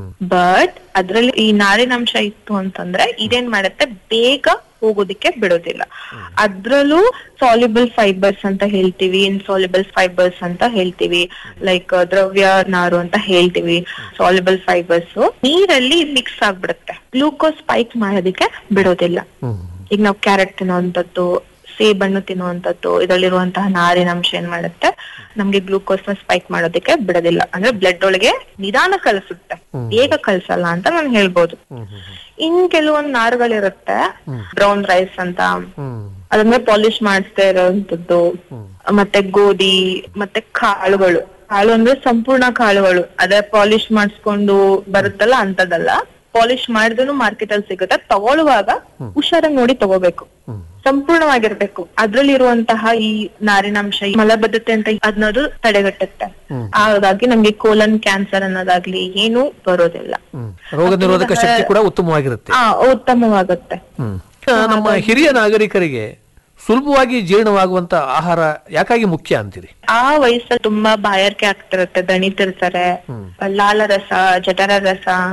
ಬಟ್ ಅದ್ರಲ್ಲಿ ಈ ನಾರಿನಾಂಶ ಇತ್ತು ಅಂತಂದ್ರೆ ಇದೇನ್ ಮಾಡುತ್ತೆ ಬೇಗ ಹೋಗೋದಿಕ್ಕೆ ಬಿಡೋದಿಲ್ಲ ಅದ್ರಲ್ಲೂ ಸಾಲ್ಯುಬಲ್ ಫೈಬರ್ಸ್ ಅಂತ ಹೇಳ್ತೀವಿ ಇನ್ಸಾಲ್ಯುಬಲ್ ಫೈಬರ್ಸ್ ಅಂತ ಹೇಳ್ತೀವಿ ಲೈಕ್ ದ್ರವ್ಯ ನಾರು ಅಂತ ಹೇಳ್ತೀವಿ ಸಾಲ್ಯುಬಲ್ ಫೈಬರ್ಸ್ ನೀರಲ್ಲಿ ಮಿಕ್ಸ್ ಆಗ್ಬಿಡುತ್ತೆ ಗ್ಲೂಕೋಸ್ ಸ್ಪೈಕ್ ಮಾಡೋದಿಕ್ಕೆ ಬಿಡೋದಿಲ್ಲ ಈಗ ನಾವು ಕ್ಯಾರೆಟ್ ತಿನ್ನೋಂಥದ್ದು ಸೇಬಣ್ಣು ತಿನ್ನುವಂಥದ್ದು ಇದರಲ್ಲಿರುವಂತಹ ನಾರಿನಾಂಶ ಏನ್ ಮಾಡುತ್ತೆ ನಮ್ಗೆ ಗ್ಲೂಕೋಸ್ ನ ಸ್ಪೈಕ್ ಮಾಡೋದಕ್ಕೆ ಬಿಡೋದಿಲ್ಲ ಅಂದ್ರೆ ಬ್ಲಡ್ ಒಳಗೆ ನಿಧಾನ ಕಲಿಸುತ್ತೆ ಬೇಗ ಕಲ್ಸಲ್ಲ ಅಂತ ನಾನು ಹೇಳ್ಬೋದು ಇನ್ ಕೆಲವೊಂದ್ ನಾರುಗಳಿರುತ್ತೆ ಬ್ರೌನ್ ರೈಸ್ ಅಂತ ಅದನ್ನ ಪಾಲಿಶ್ ಮಾಡಿಸ್ತಾ ಇರೋಂಥದ್ದು ಮತ್ತೆ ಗೋಧಿ ಮತ್ತೆ ಕಾಳುಗಳು ಕಾಳು ಅಂದ್ರೆ ಸಂಪೂರ್ಣ ಕಾಳುಗಳು ಅದೇ ಪಾಲಿಶ್ ಮಾಡಿಸ್ಕೊಂಡು ಬರುತ್ತಲ್ಲ ಅಂತದಲ್ಲ ಪಾಲಿಶ್ ಮಾಡಿದ್ರು ಮಾರ್ಕೆಟ್ ಅಲ್ಲಿ ಸಿಗುತ್ತೆ ತಗೊಳ್ಳುವಾಗ ಹುಷಾರಾಗಿ ನೋಡಿ ತಗೋಬೇಕು ಸಂಪೂರ್ಣವಾಗಿರ್ಬೇಕು ಅದ್ರಲ್ಲಿರುವಂತಹ ಈ ನಾರಿನಾಂಶ ಈ ಮಲಬದ್ಧತೆ ಅಂತ ಅದನ್ನದು ತಡೆಗಟ್ಟುತ್ತೆ ಹಾಗಾಗಿ ನಮ್ಗೆ ಕೋಲನ್ ಕ್ಯಾನ್ಸರ್ ಅನ್ನೋದಾಗ್ಲಿ ಏನು ಬರೋದಿಲ್ಲ ರೋಗ ನಿರೋಧಕ ಶಕ್ತಿ ಕೂಡ ಉತ್ತಮವಾಗಿರುತ್ತೆ ಆ ಉತ್ತಮವಾಗುತ್ತೆ ಆ, ನಮ್ಮ ಹಿರಿಯ ನಾಗರಿಕರಿಗೆ ಸುಲಭವಾಗಿ ಜೀರ್ಣವಾಗುವಂತ ಆಹಾರ ಯಾಕಾಗಿ ಮುಖ್ಯ ಅಂತೀರಿ ಆ ವಯಸ್ಸಲ್ಲಿ ತುಂಬಾ ಬಾಯಾರಿಕೆ ಆಗ್ತಿರುತ್ತೆ ದಣಿತಿರ್ತಾರೆ ಲಾಲ ರಸ ಜಠರ ರಸ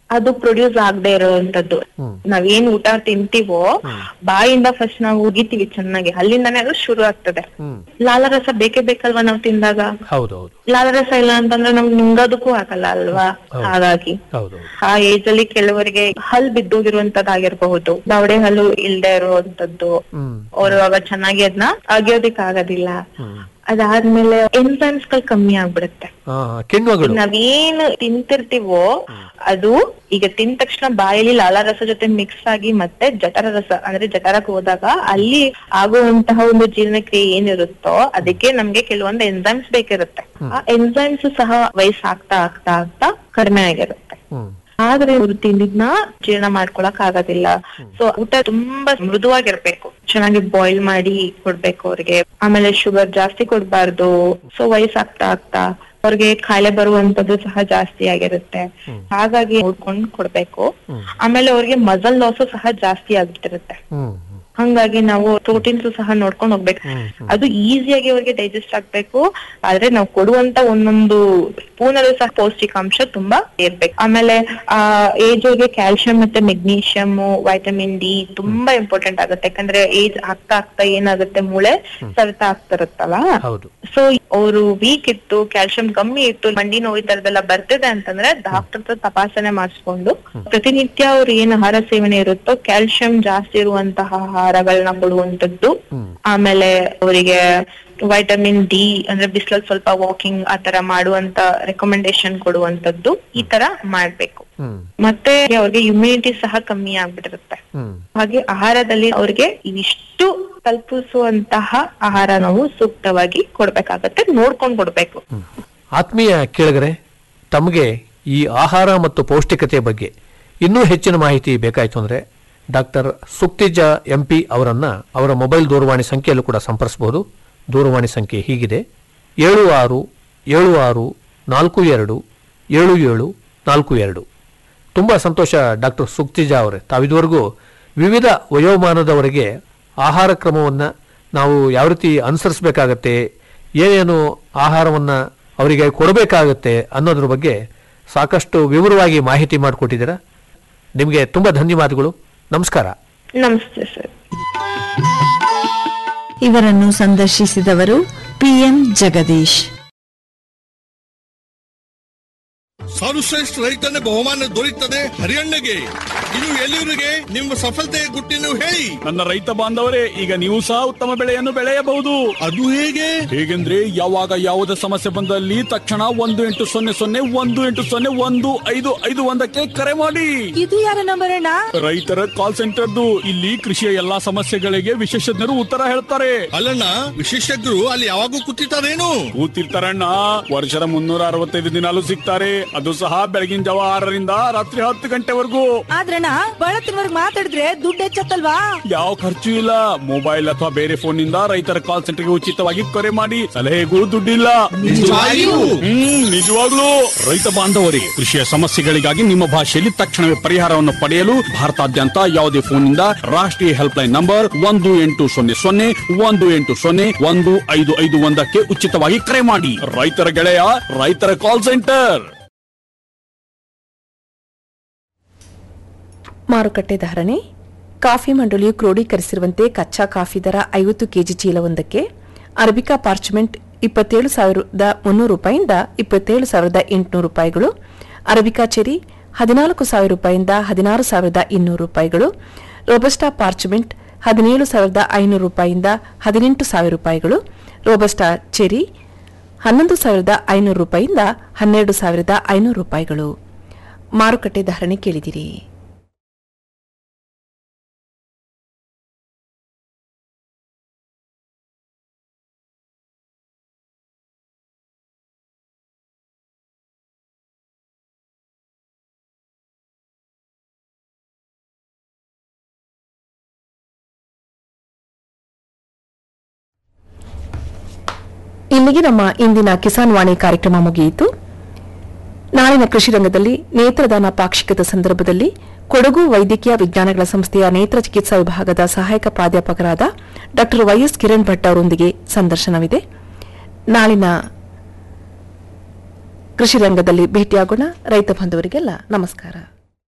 ಅದು ಪ್ರೊಡ್ಯೂಸ್ ಆಗದೆ ಇರುವಂತದ್ದು ನಾವೇನ್ ಊಟ ತಿಂತೀವೋ ಬಾಯಿಂದ ಫಸ್ಟ್ ನಾವು ಉಗಿತೀವಿ ಚೆನ್ನಾಗಿ ಅಲ್ಲಿಂದಾನೇ ಅದು ಶುರು ಆಗ್ತದೆ ಲಾಲಾರಸ ಬೇಕೇ ಬೇಕಲ್ವಾ ನಾವು ತಿಂದಾಗ ಹೌದು ಹೌದು ಲಾಲಾರಸ ಇಲ್ಲ ಅಂತಂದ್ರೆ ನಮ್ಗೆ ನುಂಗೋದಕ್ಕೂ ಆಗಲ್ಲ ಅಲ್ವಾ ಹಾಗಾಗಿ ಹೌದು ಆ ಏಜ್ ಅಲ್ಲಿ ಕೆಲವರಿಗೆ ಹಲ್ ಬಿದ್ದೋಗಿರುವಂತದ್ದಾಗಿರ್ಬಹುದು ದವಡೆ ಹಲ್ಲು ಇಲ್ದೇ ಇರುವಂತದ್ದು ಅವ್ರು ಅವಾಗ ಚೆನ್ನಾಗಿ ಅದನ್ನ ಅಗಿಯೋದಿಕ್ ಆಗೋದಿಲ್ಲ ಅದಾದ್ಮೇಲೆ ಎನ್ಸೈಮ್ಸ್ ಗಳು ಕಮ್ಮಿ ಆಗ್ಬಿಡುತ್ತೆ ಆ, ಕಿಣ್ವಗಳು ನಾವೇನು ತಿಂತಿರ್ತೀವೋ ಅದು ಈಗ ತಿಂದ ತಕ್ಷಣ ಬಾಯಲ್ಲಿ ಲಾಲಾರಸ ಜೊತೆ ಮಿಕ್ಸ್ ಆಗಿ ಮತ್ತೆ ಜಠರ ರಸ ಅಂದ್ರೆ ಜಠರಕ್ಕೆ ಹೋದಾಗ ಅಲ್ಲಿ ಆಗುವಂತಹ ಒಂದು ಜೀರ್ಣಕ್ರಿಯೆ ಏನಿರುತ್ತೋ ಅದಕ್ಕೆ ನಮ್ಗೆ ಕೆಲವೊಂದು ಎನ್ಸೈಮ್ಸ್ ಬೇಕಿರುತ್ತೆ ಆ ಎನ್ಸೈಮ್ಸ್ ಸಹ ವಯಸ್ಸಾಗ್ತಾ ಆಗ್ತಾ ಆಗ್ತಾ ಕಡಿಮೆ ಆಗಿರುತ್ತೆ ಹ್ಮ್ ಆದ್ರೆ ಇವ್ರು ತಿಂದಿದ್ನ ಜೀರ್ಣ ಮಾಡ್ಕೊಳಕ್ ಆಗೋದಿಲ್ಲ ಸೊ ಊಟ ತುಂಬಾ ಮೃದುವಾಗಿರ್ಬೇಕು ಚೆನ್ನಾಗಿ ಬಾಯ್ಲ್ ಮಾಡಿ ಕೊಡ್ಬೇಕು ಅವ್ರಿಗೆ ಆಮೇಲೆ ಶುಗರ್ ಜಾಸ್ತಿ ಕೊಡ್ಬಾರ್ದು ಸೊ ವಯಸ್ಸಾಗ್ತಾ ಆಗ್ತಾ ಅವ್ರಿಗೆ ಕಾಯಿಲೆ ಬರುವಂತದ್ದು ಸಹ ಜಾಸ್ತಿ ಆಗಿರುತ್ತೆ ಹಾಗಾಗಿ ನೋಡ್ಕೊಂಡ್ ಕೊಡ್ಬೇಕು ಆಮೇಲೆ ಅವ್ರಿಗೆ ಮಸಲ್ ಲಾಸು ಸಹ ಜಾಸ್ತಿ ಆಗ್ಬಿಟ್ಟಿರುತ್ತೆ ಹ್ಮ್ ಹಂಗಾಗಿ ನಾವು ಪ್ರೋಟೀನ್ಸ್ ಸಹ ನೋಡ್ಕೊಂಡು ಹೋಗ್ಬೇಕು ಅದು ಈಸಿಯಾಗಿ ಅವ್ರಿಗೆ ಡೈಜೆಸ್ಟ್ ಆಗ್ಬೇಕು ಆದ್ರೆ ನಾವು ಕೊಡುವಂತ ಒಂದೊಂದು ಸ್ಪೂನ್ ಅಲ್ಲೂ ಸಹ ಪೌಷ್ಟಿಕಾಂಶ ತುಂಬಾ ಇರ್ಬೇಕು ಆಮೇಲೆ ಆ ಏಜ್ ಅವ್ರಿಗೆ ಕ್ಯಾಲ್ಸಿಯಂ ಮತ್ತೆ ಮೆಗ್ನೀಷಿಯಂ ವೈಟಮಿನ್ ಡಿ ತುಂಬಾ ಇಂಪಾರ್ಟೆಂಟ್ ಆಗುತ್ತೆ ಯಾಕಂದ್ರೆ ಏಜ್ ಆಗ್ತಾ ಆಗ್ತಾ ಏನಾಗುತ್ತೆ ಮೂಳೆ ಸವಿತಾ ಆಗ್ತಿರುತ್ತಲ್ಲ ಹೌದು ಸೊ ಅವರು ವೀಕ್ ಇತ್ತು ಕ್ಯಾಲ್ಸಿಯಂ ಕಮ್ಮಿ ಇತ್ತು ಮಂಡಿ ನೋವು ಈ ತರದೆಲ್ಲ ಬರ್ತಿದೆ ಅಂತಂದ್ರೆ ಡಾಕ್ಟರ್ ಹತ್ರ ತಪಾಸಣೆ ಮಾಡಿಸ್ಕೊಂಡು ಪ್ರತಿನಿತ್ಯ ಅವ್ರು ಏನ್ ಆಹಾರ ಸೇವನೆ ಇರುತ್ತೋ ಕ್ಯಾಲ್ಸಿಯಂ ಜಾಸ್ತಿ ಇರುವಂತಹ ಆಹಾರಗಳನ್ನ ಕೊಡುವಂತದ್ದು ಆಮೇಲೆ ಅವರಿಗೆ ವೈಟಮಿನ್ ಡಿ ಅಂದ್ರೆ ಬಿಸಿಲಲ್ಲಿ ಸ್ವಲ್ಪ ವಾಕಿಂಗ್ ಆ ತರ ಮಾಡುವಂತ ರೆಕಮೆಂಡೇಶನ್ ಕೊಡುವಂತದ್ದು ಈ ತರ ಮಾಡ್ಬೇಕು ಹ್ಮ್ ಮತ್ತೆ ಅವ್ರಿಗೆ ಇಮ್ಯುನಿಟಿ ಸಹ ಕಮ್ಮಿ ಆಗ್ಬಿಟ್ಟಿರುತ್ತೆ ಹ್ಮ್ ಹಾಗೆ ಆಹಾರದಲ್ಲಿ ಅವ್ರಿಗೆ ಇವಿಷ್ಟು ತಲುಪಿಸುವಂತಹ ಆಹಾರ ನಾವು ಸೂಕ್ತವಾಗಿ ಕೊಡ್ಬೇಕಾಗತ್ತೆ ನೋಡ್ಕೊಂಡ್ ಕೊಡ್ಬೇಕು ಆತ್ಮೀಯ ಕೇಳಿಗರೆ ತಮಗೆ ಈ ಆಹಾರ ಮತ್ತು ಪೌಷ್ಟಿಕತೆ ಬಗ್ಗೆ ಇನ್ನೂ ಹೆಚ್ಚಿನ ಮಾಹಿತಿ ಬೇಕಾಯಿತು ಅಂದರೆ ಡಾಕ್ಟರ್ ಸುಕ್ತಿಜ ಎಂ ಪಿ ಅವರನ್ನು ಅವರ ಮೊಬೈಲ್ ದೂರವಾಣಿ ಸಂಖ್ಯೆಯಲ್ಲೂ ಕೂಡ ಸಂಪರ್ಸಬಹುದು ದೂರವಾಣಿ ಸಂಖ್ಯೆ ಹೀಗಿದೆ ಏಳು ಆರು ಏಳು ಆರು ನಾಲ್ಕು ಎರಡು ಏಳು ಏಳು ನಾಲ್ಕು ಎರಡು ತುಂಬ ಸಂತೋಷ ಡಾಕ್ಟರ್ ಸುಕ್ತಿಜಾ ಅವರೇ ತಾವಿದುವರೆಗೂ ವಿವಿಧ ವಯೋಮಾನದವರಿಗೆ ಆಹಾರ ಕ್ರಮವನ್ನು ನಾವು ಯಾವ ರೀತಿ ಅನುಸರಿಸಬೇಕಾಗತ್ತೆ ಏನೇನು ಆಹಾರವನ್ನು ಅವರಿಗೆ ಕೊಡಬೇಕಾಗತ್ತೆ ಅನ್ನೋದ್ರ ಬಗ್ಗೆ ಸಾಕಷ್ಟು ವಿವರವಾಗಿ ಮಾಹಿತಿ ಮಾಡಿಕೊಟ್ಟಿದ್ದೀರಾ ನಿಮಗೆ ತುಂಬ ಧನ್ಯವಾದಗಳು ನಮಸ್ಕಾರ ನಮಸ್ತೆ ಸರ್ ಇವರನ್ನು ಸಂದರ್ಶಿಸಿದವರು ಪಿಎಂ ಜಗದೀಶ್ ಸರ್ವಶ್ರೇಷ್ಠ ರೈತನ ಬಹುಮಾನ ದೊರೆಯುತ್ತದೆ ಹರಿಯಣ್ಣಗೆ ಇನ್ನು ಎಲ್ಲಿವರಿಗೆ ನಿಮ್ಮ ಸಫಲತೆಯ ಗುಟ್ಟಿನ ಹೇಳಿ ನನ್ನ ರೈತ ಬಾಂಧವರೇ ಈಗ ನೀವು ಸಹ ಉತ್ತಮ ಬೆಳೆಯನ್ನು ಬೆಳೆಯಬಹುದು ಅದು ಹೇಗೆ ಹೇಗೆಂದ್ರೆ ಯಾವಾಗ ಯಾವುದೇ ಸಮಸ್ಯೆ ಬಂದಲ್ಲಿ ತಕ್ಷಣ ಒಂದು ಎಂಟು ಸೊನ್ನೆ ಸೊನ್ನೆ ಒಂದು ಎಂಟು ಸೊನ್ನೆ ಒಂದು ಐದು ಐದು ಒಂದಕ್ಕೆ ಕರೆ ಮಾಡಿ ಇದು ಯಾರ ನಂಬರ್ ಅಣ್ಣ ರೈತರ ಕಾಲ್ ಸೆಂಟರ್ದು ಇಲ್ಲಿ ಕೃಷಿಯ ಎಲ್ಲಾ ಸಮಸ್ಯೆಗಳಿಗೆ ವಿಶೇಷಜ್ಞರು ಉತ್ತರ ಹೇಳ್ತಾರೆ ಅಲ್ಲಣ್ಣ ವಿಶೇಷಜ್ಞರು ಅಲ್ಲಿ ಯಾವಾಗೂ ಕೂತಿರ್ತಾರೇನು ಕೂತಿರ್ತಾರಣ್ಣ ವರ್ಷದ ಮುನ್ನೂರ ಅರವತ್ತೈದು ದಿನಾಲು ಸಿಗ್ತಾರೆ ಅದು ಸಹ ಬೆಳಗಿನ ಜಾವ ಆರರಿಂದ ರಾತ್ರಿ ಹತ್ತು ಗಂಟೆವರೆಗೂ ಆದ್ರಣ್ಣ ಬಳತ್ತಿನವರ್ಗ್ ಮಾತಾಡಿದ್ರೆ ದುಡ್ಡು ಹೆಚ್ಚತ್ತಲ್ವಾ ಯಾವ ಖರ್ಚು ಇಲ್ಲ ಮೊಬೈಲ್ ಅಥವಾ ಬೇರೆ ಫೋನ್ ನಿಂದ ರೈತರ ಕಾಲ್ ಸೆಂಟರ್ಗೆ ಉಚಿತವಾಗಿ ಕರೆ ಮಾಡಿ ಸಲಹೆಗೂ ದುಡ್ಡಿಲ್ಲ ನಿಜವಾಗಿಯೂ? ಹ್ಮ್ ನಿಜವಾಗ್ಲೂ ರೈತ ಬಾಂಧವರೇ ಕೃಷಿಯ ಸಮಸ್ಯೆಗಳಿಗಾಗಿ ನಿಮ್ಮ ಭಾಷೆಯಲ್ಲಿ ತಕ್ಷಣವೇ ಪರಿಹಾರವನ್ನು ಪಡೆಯಲು ಭಾರತಾದ್ಯಂತ ಯಾವುದೇ ಫೋನ್ ನಿಂದ ರಾಷ್ಟ್ರೀಯ ಹೆಲ್ಪ್ ಲೈನ್ ನಂಬರ್ ಒಂದು ಎಂಟು ಸೊನ್ನೆ ಸೊನ್ನೆ ಒಂದು ಎಂಟು ಸೊನ್ನೆ ಒಂದು ಐದು ಐದು ಒಂದಕ್ಕೆ ಉಚಿತವಾಗಿ ಕರೆ ಮಾಡಿ ರೈತರ ಗೆಳೆಯ ರೈತರ ಕಾಲ್ ಸೆಂಟರ್ ಮಾರುಕಟ್ಟೆ ಧಾರಣೆ ಕಾಫಿ ಮಂಡಳಿಯು ಕ್ರೋಢೀಕರಿಸಿರುವಂತೆ ಕಚ್ಚಾ ಕಾಫಿ ದರ ಐವತ್ತು ಕೆಜಿ ಚೀಲವೊಂದಕ್ಕೆ ಅರಬಿಕಾ ಪಾರ್ಚ್ಮೆಂಟ್ ಇಪ್ಪತ್ತೇಳು ಸಾವಿರದ ಮುನ್ನೂರು ರೂಪಾಯಿಂದ ಇಪ್ಪತ್ತೇಳು ಸಾವಿರದ ಎಂಟುನೂರು ರೂಪಾಯಿಗಳು ಅರಬಿಕಾ ಚೆರಿ ಹದಿನಾಲ್ಕು ಸಾವಿರ ರೂಪಾಯಿಂದ ಹದಿನಾರು ಸಾವಿರದ ಇನ್ನೂರು ರೂಪಾಯಿಗಳು ರೋಬಸ್ಟಾ ಪಾರ್ಚ್ಮೆಂಟ್ ಹದಿನೇಳು ಸಾವಿರದ ಐನೂರು ರೂಪಾಯಿಂದ ಹದಿನೆಂಟು ಸಾವಿರ ರೂಪಾಯಿಗಳು ರೋಬಸ್ಟಾ ಚೆರಿ ಹನ್ನೊಂದು ಸಾವಿರದ ಐನೂರು ರೂಪಾಯಿಂದ ಹನ್ನೆರಡು ಸಾವಿರದ ಐನೂರು ರೂಪಾಯಿಗಳು ಮಾರುಕಟ್ಟೆ ಧಾರಣೆ ಕೇಳಿದಿರಿ ಇಲ್ಲಿಗೆ ನಮ್ಮ ಇಂದಿನ ಕಿಸಾನ್ ವಾಣಿ ಕಾರ್ಯಕ್ರಮ ಮುಗಿಯಿತು ನಾಳಿನ ಕೃಷಿ ರಂಗದಲ್ಲಿ ನೇತ್ರದಾನ ಪಾಕ್ಷಿಕದ ಸಂದರ್ಭದಲ್ಲಿ ಕೊಡಗು ವೈದ್ಯಕೀಯ ವಿಜ್ಞಾನಗಳ ಸಂಸ್ಥೆಯ ನೇತ್ರ ಚಿಕಿತ್ಸಾ ವಿಭಾಗದ ಸಹಾಯಕ ಪ್ರಾಧ್ಯಾಪಕರಾದ ಡಾ ವೈಎಸ್ ಕಿರಣ್ ಭಟ್ ಅವರೊಂದಿಗೆ ಸಂದರ್ಶನವಿದೆ ನಾಳಿನ ಕೃಷಿ ರಂಗದಲ್ಲಿ ಭೇಟಿಯಾಗೋಣ ರೈತ ಬಾಂಧವರಿಗೆಲ್ಲ ನಮಸ್ಕಾರ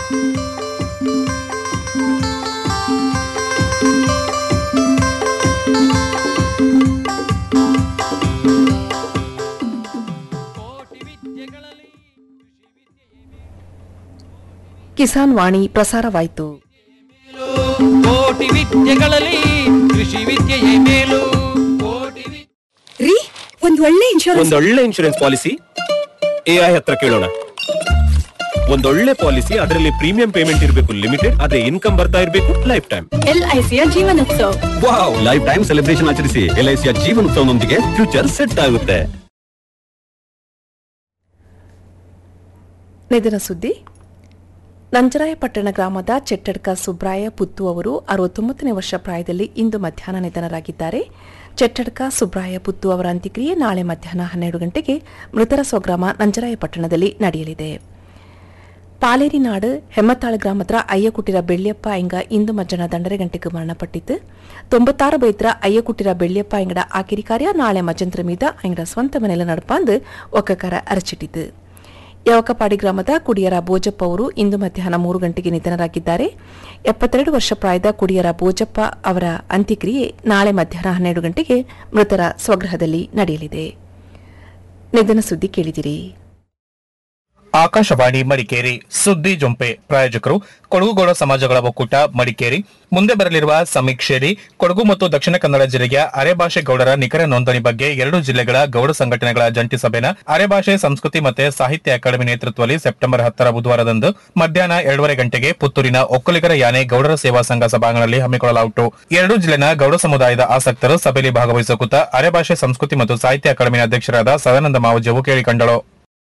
ಕಿಸಾನ್ ವಾಣಿ ಪ್ರಸಾರವಾಯಿತು ಕೋಟಿ ವಿದ್ಯೆಗಳಲ್ಲಿ ಕೃಷಿ ವಿದ್ಯೆಯೇ ಮೇಲು ಕೋಟಿ ವಿ- ರೀ ಒಂದ್ ಒಳ್ಳೆ ಇನ್ಶೂರೆನ್ಸ್ ಒಂದೊಳ್ಳೆ ಇನ್ಶೂರೆನ್ಸ್ ಪಾಲಿಸಿ ಎಐ ಹತ್ರ ಕೇಳೋಣ ಒಂದೊಳ್ಳೆ ಪಾಲಿಸಿ ಅದರಲ್ಲಿ ಪ್ರೀಮಿಯಂ ಪೇಮೆಂಟ್ ಇರಬೇಕು ಲಿಮಿಟೆಡ್ ಅದೇ ಇನ್ಕಮ್ ಬರ್ತಾ ಇರಬೇಕು ಲೈಫ್ ಟೈಮ್ ಎಲ್ ಐ ಸಿಯ Jeevanotsav wow life time celebration ಆಚರಿಸಿ ಎಲ್ಐಸಿಯ ಜೀವನೋತ್ಸವನೊಂದಿಗೆ ಫ್ಯೂಚರ್ ಸೆಟ್ ಆಗುತ್ತೆ ನಿಧನ ಸುದ್ದಿ ನಂಜರಾಯಪಟ್ಟಣ ಗ್ರಾಮದ ಚೆಟ್ಟಡ್ಕ ಸುಬ್ರಾಯ ಪುತ್ತು ಅವರು ಅರವತ್ತೊಂಬತ್ತನೇ ವರ್ಷ ಪ್ರಾಯದಲ್ಲಿ ಇಂದು ಮಧ್ಯಾಹ್ನ ನಿಧನರಾಗಿದ್ದಾರೆ ಚೆಟ್ಟಡ್ಕ ಸುಬ್ರಾಯ ಪುತ್ತು ಅವರ ಅಂತ್ಯಕ್ರಿಯೆ ನಾಳೆ ಮಧ್ಯಾಹ್ನ ಹನ್ನೆರಡು ಗಂಟೆಗೆ ಮೃತರ ಸ್ವಗ್ರಾಮ ನಂಜರಾಯಪಟ್ಟಣದಲ್ಲಿ ನಡೆಯಲಿದೆ ಪಾಲೇರಿನಾಡು ಹೆಮ್ಮತ್ತಾಳ ಗ್ರಾಮದ ಅಯ್ಯಕುಟ್ಟಿರ ಬೆಳ್ಳಿಯಪ್ಪ ಎಂಗ ಇಂದು ಮಜ್ಜನ ದಂಡರೆಗಂಟೆಗೆ ಮರಣಪಟ್ಟಿದ್ದು ತೊಂಬತ್ತಾರು ಬೈತ್ರ ಅಯ್ಯಕುಟ್ಟಿರ ಬೆಳ್ಳಿಯಪ್ಪ ಎಂಗಡ ಆಕಿರಿ ಕಾರ್ಯ ನಾಳೆ ಮಜಂತ್ರ ಮೀದ ಎಂಗಡ ಸ್ವಂತ ಮನೆಯಲ್ಲಿ ನಡಪಾಂದು ಒಕ್ಕಕರ ಅರಚಿಟ್ಟಿತು ಯವಕಪಾಡಿ ಗ್ರಾಮದ ಕುಡಿಯರ ಬೋಜಪ್ಪ ಅವರು ಇಂದು ಮಧ್ಯಾಹ್ನ ಮೂರು ಗಂಟೆಗೆ ನಿಧನರಾಗಿದ್ದಾರೆ ಎಪ್ಪತ್ತೆರಡು ವರ್ಷ ಪ್ರಾಯದ ಕುಡಿಯರ ಬೋಜಪ್ಪ ಅವರ ಅಂತ್ಯಕ್ರಿಯೆ ನಾಳೆ ಮಧ್ಯಾಹ್ನ ಹನ್ನೆರಡು ಗಂಟೆಗೆ ಮೃತರ ಸ್ವಗೃಹದಲ್ಲಿ ನಡೆಯಲಿದೆ ನಿಧನ ಸುದ್ದಿ ಕೇಳಿದಿರಿ ಆಕಾಶವಾಣಿ ಮಡಿಕೇರಿ ಸುದ್ದಿ ಜೊಂಪೆ ಪ್ರಾಯೋಜಕರು ಕೊಡಗುಗೌಡ ಸಮಾಜಗಳ ಒಕ್ಕೂಟ ಮಡಿಕೇರಿ ಮುಂದೆ ಬರಲಿರುವ ಸಮೀಕ್ಷೆಯಲ್ಲಿ ಕೊಡಗು ಮತ್ತು ದಕ್ಷಿಣ ಕನ್ನಡ ಜಿಲ್ಲೆಯ ಅರೆಭಾಷೆ ಗೌಡರ ನಿಖರ ನೋಂದಣಿ ಬಗ್ಗೆ ಎರಡು ಜಿಲ್ಲೆಗಳ ಗೌಡ ಸಂಘಟನೆಗಳ ಜಂಟಿ ಸಭೆನ ಅರೆಭಾಷೆ ಸಂಸ್ಕೃತಿ ಮತ್ತು ಸಾಹಿತ್ಯ ಅಕಾಡೆಮಿ ನೇತೃತ್ವದಲ್ಲಿ ಸೆಪ್ಟೆಂಬರ್ ಹತ್ತರ ಬುಧವಾರದಂದು ಮಧ್ಯಾಹ್ನ ಎರಡೂವರೆ ಗಂಟೆಗೆ ಪುತ್ತೂರಿನ ಒಕ್ಕಲಿಗರ ಯಾನೆ ಗೌಡರ ಸೇವಾ ಸಂಘ ಸಭಾಂಗಣದಲ್ಲಿ ಹಮ್ಮಿಕೊಳ್ಳಲಾಯಿತು ಎರಡು ಜಿಲ್ಲೆನ ಗೌಡ ಸಮುದಾಯದ ಆಸಕ್ತರು ಸಭೆಯಲ್ಲಿ ಭಾಗವಹಿಸುವ ಕುರಿತ ಅರೆಭಾಷೆ ಸಂಸ್ಕೃತಿ ಮತ್ತು ಸಾಹಿತ್ಯ ಅಕಾಡೆಮಿ ಅಧ್ಯಕ್ಷರಾದ ಸದಾನಂದ ಮಾವುಜವು ಕೇಳಿಕೊಂಡಳು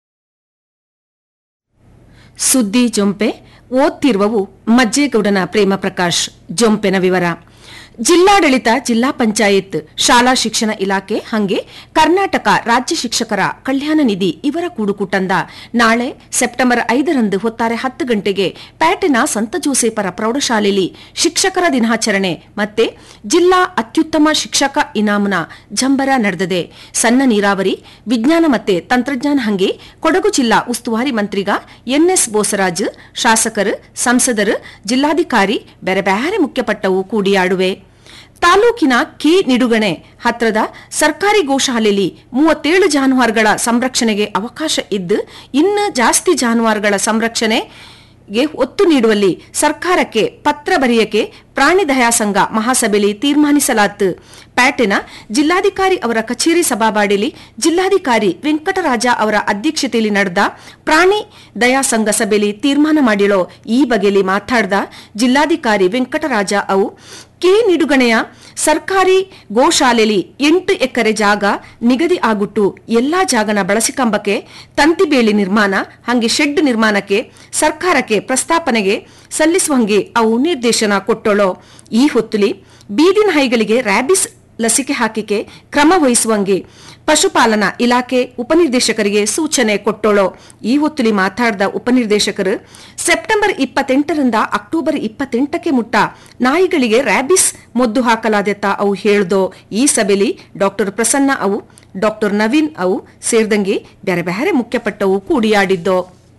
ಸುದ್ದಿ ಜೊಂಪೆ ಓದ್ತಿರುವವು ಮಜ್ಜೇಗೌಡನ ಪ್ರೇಮ ಪ್ರಕಾಶ್ ಜೊಂಪೆನ ವಿವರ ಜಿಲ್ಲಾಡಳಿತ ಜಿಲ್ಲಾ ಪಂಚಾಯತ್ ಶಾಲಾ ಶಿಕ್ಷಣ ಇಲಾಖೆ ಹಂಗೆ ಕರ್ನಾಟಕ ರಾಜ್ಯ ಶಿಕ್ಷಕರ ಕಲ್ಯಾಣ ನಿಧಿ ಇವರ ಕೂಡುಕುಟಂದ ನಾಳೆ ಸೆಪ್ಟೆಂಬರ್ ಐದರಂದು ಹೊತ್ತಾರೆ ಹತ್ತು ಗಂಟೆಗೆ ಪ್ಯಾಟಿನ ಸಂತ ಜೋಸೇಪರ ಪ್ರೌಢಶಾಲೆಯಲ್ಲಿ ಶಿಕ್ಷಕರ ದಿನಾಚರಣೆ ಮತ್ತೆ ಜಿಲ್ಲಾ ಅತ್ಯುತ್ತಮ ಶಿಕ್ಷಕ ಇನಾಮನ ಜಂಬರ ನಡೆದಿದೆ ಸಣ್ಣ ನೀರಾವರಿ ವಿಜ್ಞಾನ ಮತ್ತೆ ತಂತ್ರಜ್ಞಾನ ಹಂಗೆ ಕೊಡಗು ಜಿಲ್ಲಾ ಉಸ್ತುವಾರಿ ಮಂತ್ರಿಗ ಎನ್ಎಸ್ ಬೋಸರಾಜ್ ಶಾಸಕರು ಸಂಸದರು ಜಿಲ್ಲಾಧಿಕಾರಿ ಬೇರೆ ಬೇರೆ ಮುಖ್ಯಪಟ್ಟವು ಕೂಡಿಯಾಡುವೆ ತಾಲೂಕಿನ ಕೆ ನಿಡುಗಣೆ ಹತ್ರದ ಸರ್ಕಾರಿ ಗೋಶಾಲೆಯಲ್ಲಿ ಮೂವತ್ತೇಳು ಜಾನುವಾರುಗಳ ಸಂರಕ್ಷಣೆಗೆ ಅವಕಾಶ ಇದ್ದು ಇನ್ನು ಜಾಸ್ತಿ ಜಾನುವಾರುಗಳ ಸಂರಕ್ಷಣೆಗೆ ಒತ್ತು ನೀಡುವಲ್ಲಿ ಸರ್ಕಾರಕ್ಕೆ ಪತ್ರ ಬರೆಯಕ್ಕೆ ಪ್ರಾಣಿ ದಯಾ ಸಂಘ ಮಹಾಸಭೆಯಲ್ಲಿ ತೀರ್ಮಾನಿಸಲಾತು ಪ್ಯಾಟಿನ ಜಿಲ್ಲಾಧಿಕಾರಿ ಅವರ ಕಚೇರಿ ಸಭಾವಾಡಿಲಿ ಜಿಲ್ಲಾಧಿಕಾರಿ ವೆಂಕಟರಾಜ ಅವರ ಅಧ್ಯಕ್ಷತೆಯಲ್ಲಿ ನಡೆದ ಪ್ರಾಣಿ ದಯಾ ಸಂಘ ಸಭೆಯಲ್ಲಿ ತೀರ್ಮಾನ ಮಾಡಿಳೋ ಈ ಬಗೆಯಲ್ಲಿ ಮಾತಾಡಿದ ಜಿಲ್ಲಾಧಿಕಾರಿ ವೆಂಕಟರಾಜ ಅವು ಕೆ ನಿಡುಗಣೆಯ ಸರ್ಕಾರಿ ಗೋಶಾಲೆಯಲ್ಲಿ ಎಂಟು ಎಕರೆ ಜಾಗ ನಿಗದಿ ಆಗುಟ್ಟು ಎಲ್ಲಾ ಜಾಗನ ಬಳಸಿಕೊಂಬಕ್ಕೆ ತಂತಿಬೇಲಿ ನಿರ್ಮಾಣ ಹಂಗೆ ಶೆಡ್ ನಿರ್ಮಾಣಕ್ಕೆ ಸರ್ಕಾರಕ್ಕೆ ಪ್ರಸ್ತಾಪನೆಗೆ ಸಲ್ಲಿಸುವಂಗೆ ಅವು ನಿರ್ದೇಶನ ಕೊಟ್ಟಳು ಈ ಹೊತ್ತುಲಿ ಬೀದಿ ನಾಯಿಗಳಿಗೆ ರ್ಯಾಬಿಸ್ ಲಸಿಕೆ ಹಾಕಿಕೆ ಕ್ರಮ ವಹಿಸುವಂಗೆ ಪಶುಪಾಲನಾ ಇಲಾಖೆ ಉಪನಿರ್ದೇಶಕರಿಗೆ ಸೂಚನೆ ಕೊಟ್ಟೋಳು ಈ ಹೊತ್ತುಲಿ ಮಾತಾಡಿದ ಉಪನಿರ್ದೇಶಕರು ಸೆಪ್ಟೆಂಬರ್ ಇಪ್ಪತ್ತೆಂಟರಿಂದ ಅಕ್ಟೋಬರ್ ಇಪ್ಪತ್ತೆಂಟಕ್ಕೆ ಮುಟ್ಟ ನಾಯಿಗಳಿಗೆ ರ್ಯಾಬಿಸ್ ಮೊದ್ದು ಹಾಕಲಾದೆತ್ತ ಅವು ಹೇಳ್ದೋ ಈ ಸಭೆಯಲ್ಲಿ ಡಾಕ್ಟರ್ ಪ್ರಸನ್ನ ಅವು ಡಾಕ್ಟರ್ ನವೀನ್ ಅವು ಸೇರಿದಂಗೆ ಬೇರೆ ಬೇರೆ ಮುಖ್ಯಪಟ್ಟವು ಕೂಡಿಯಾಡಿದ್ದೋ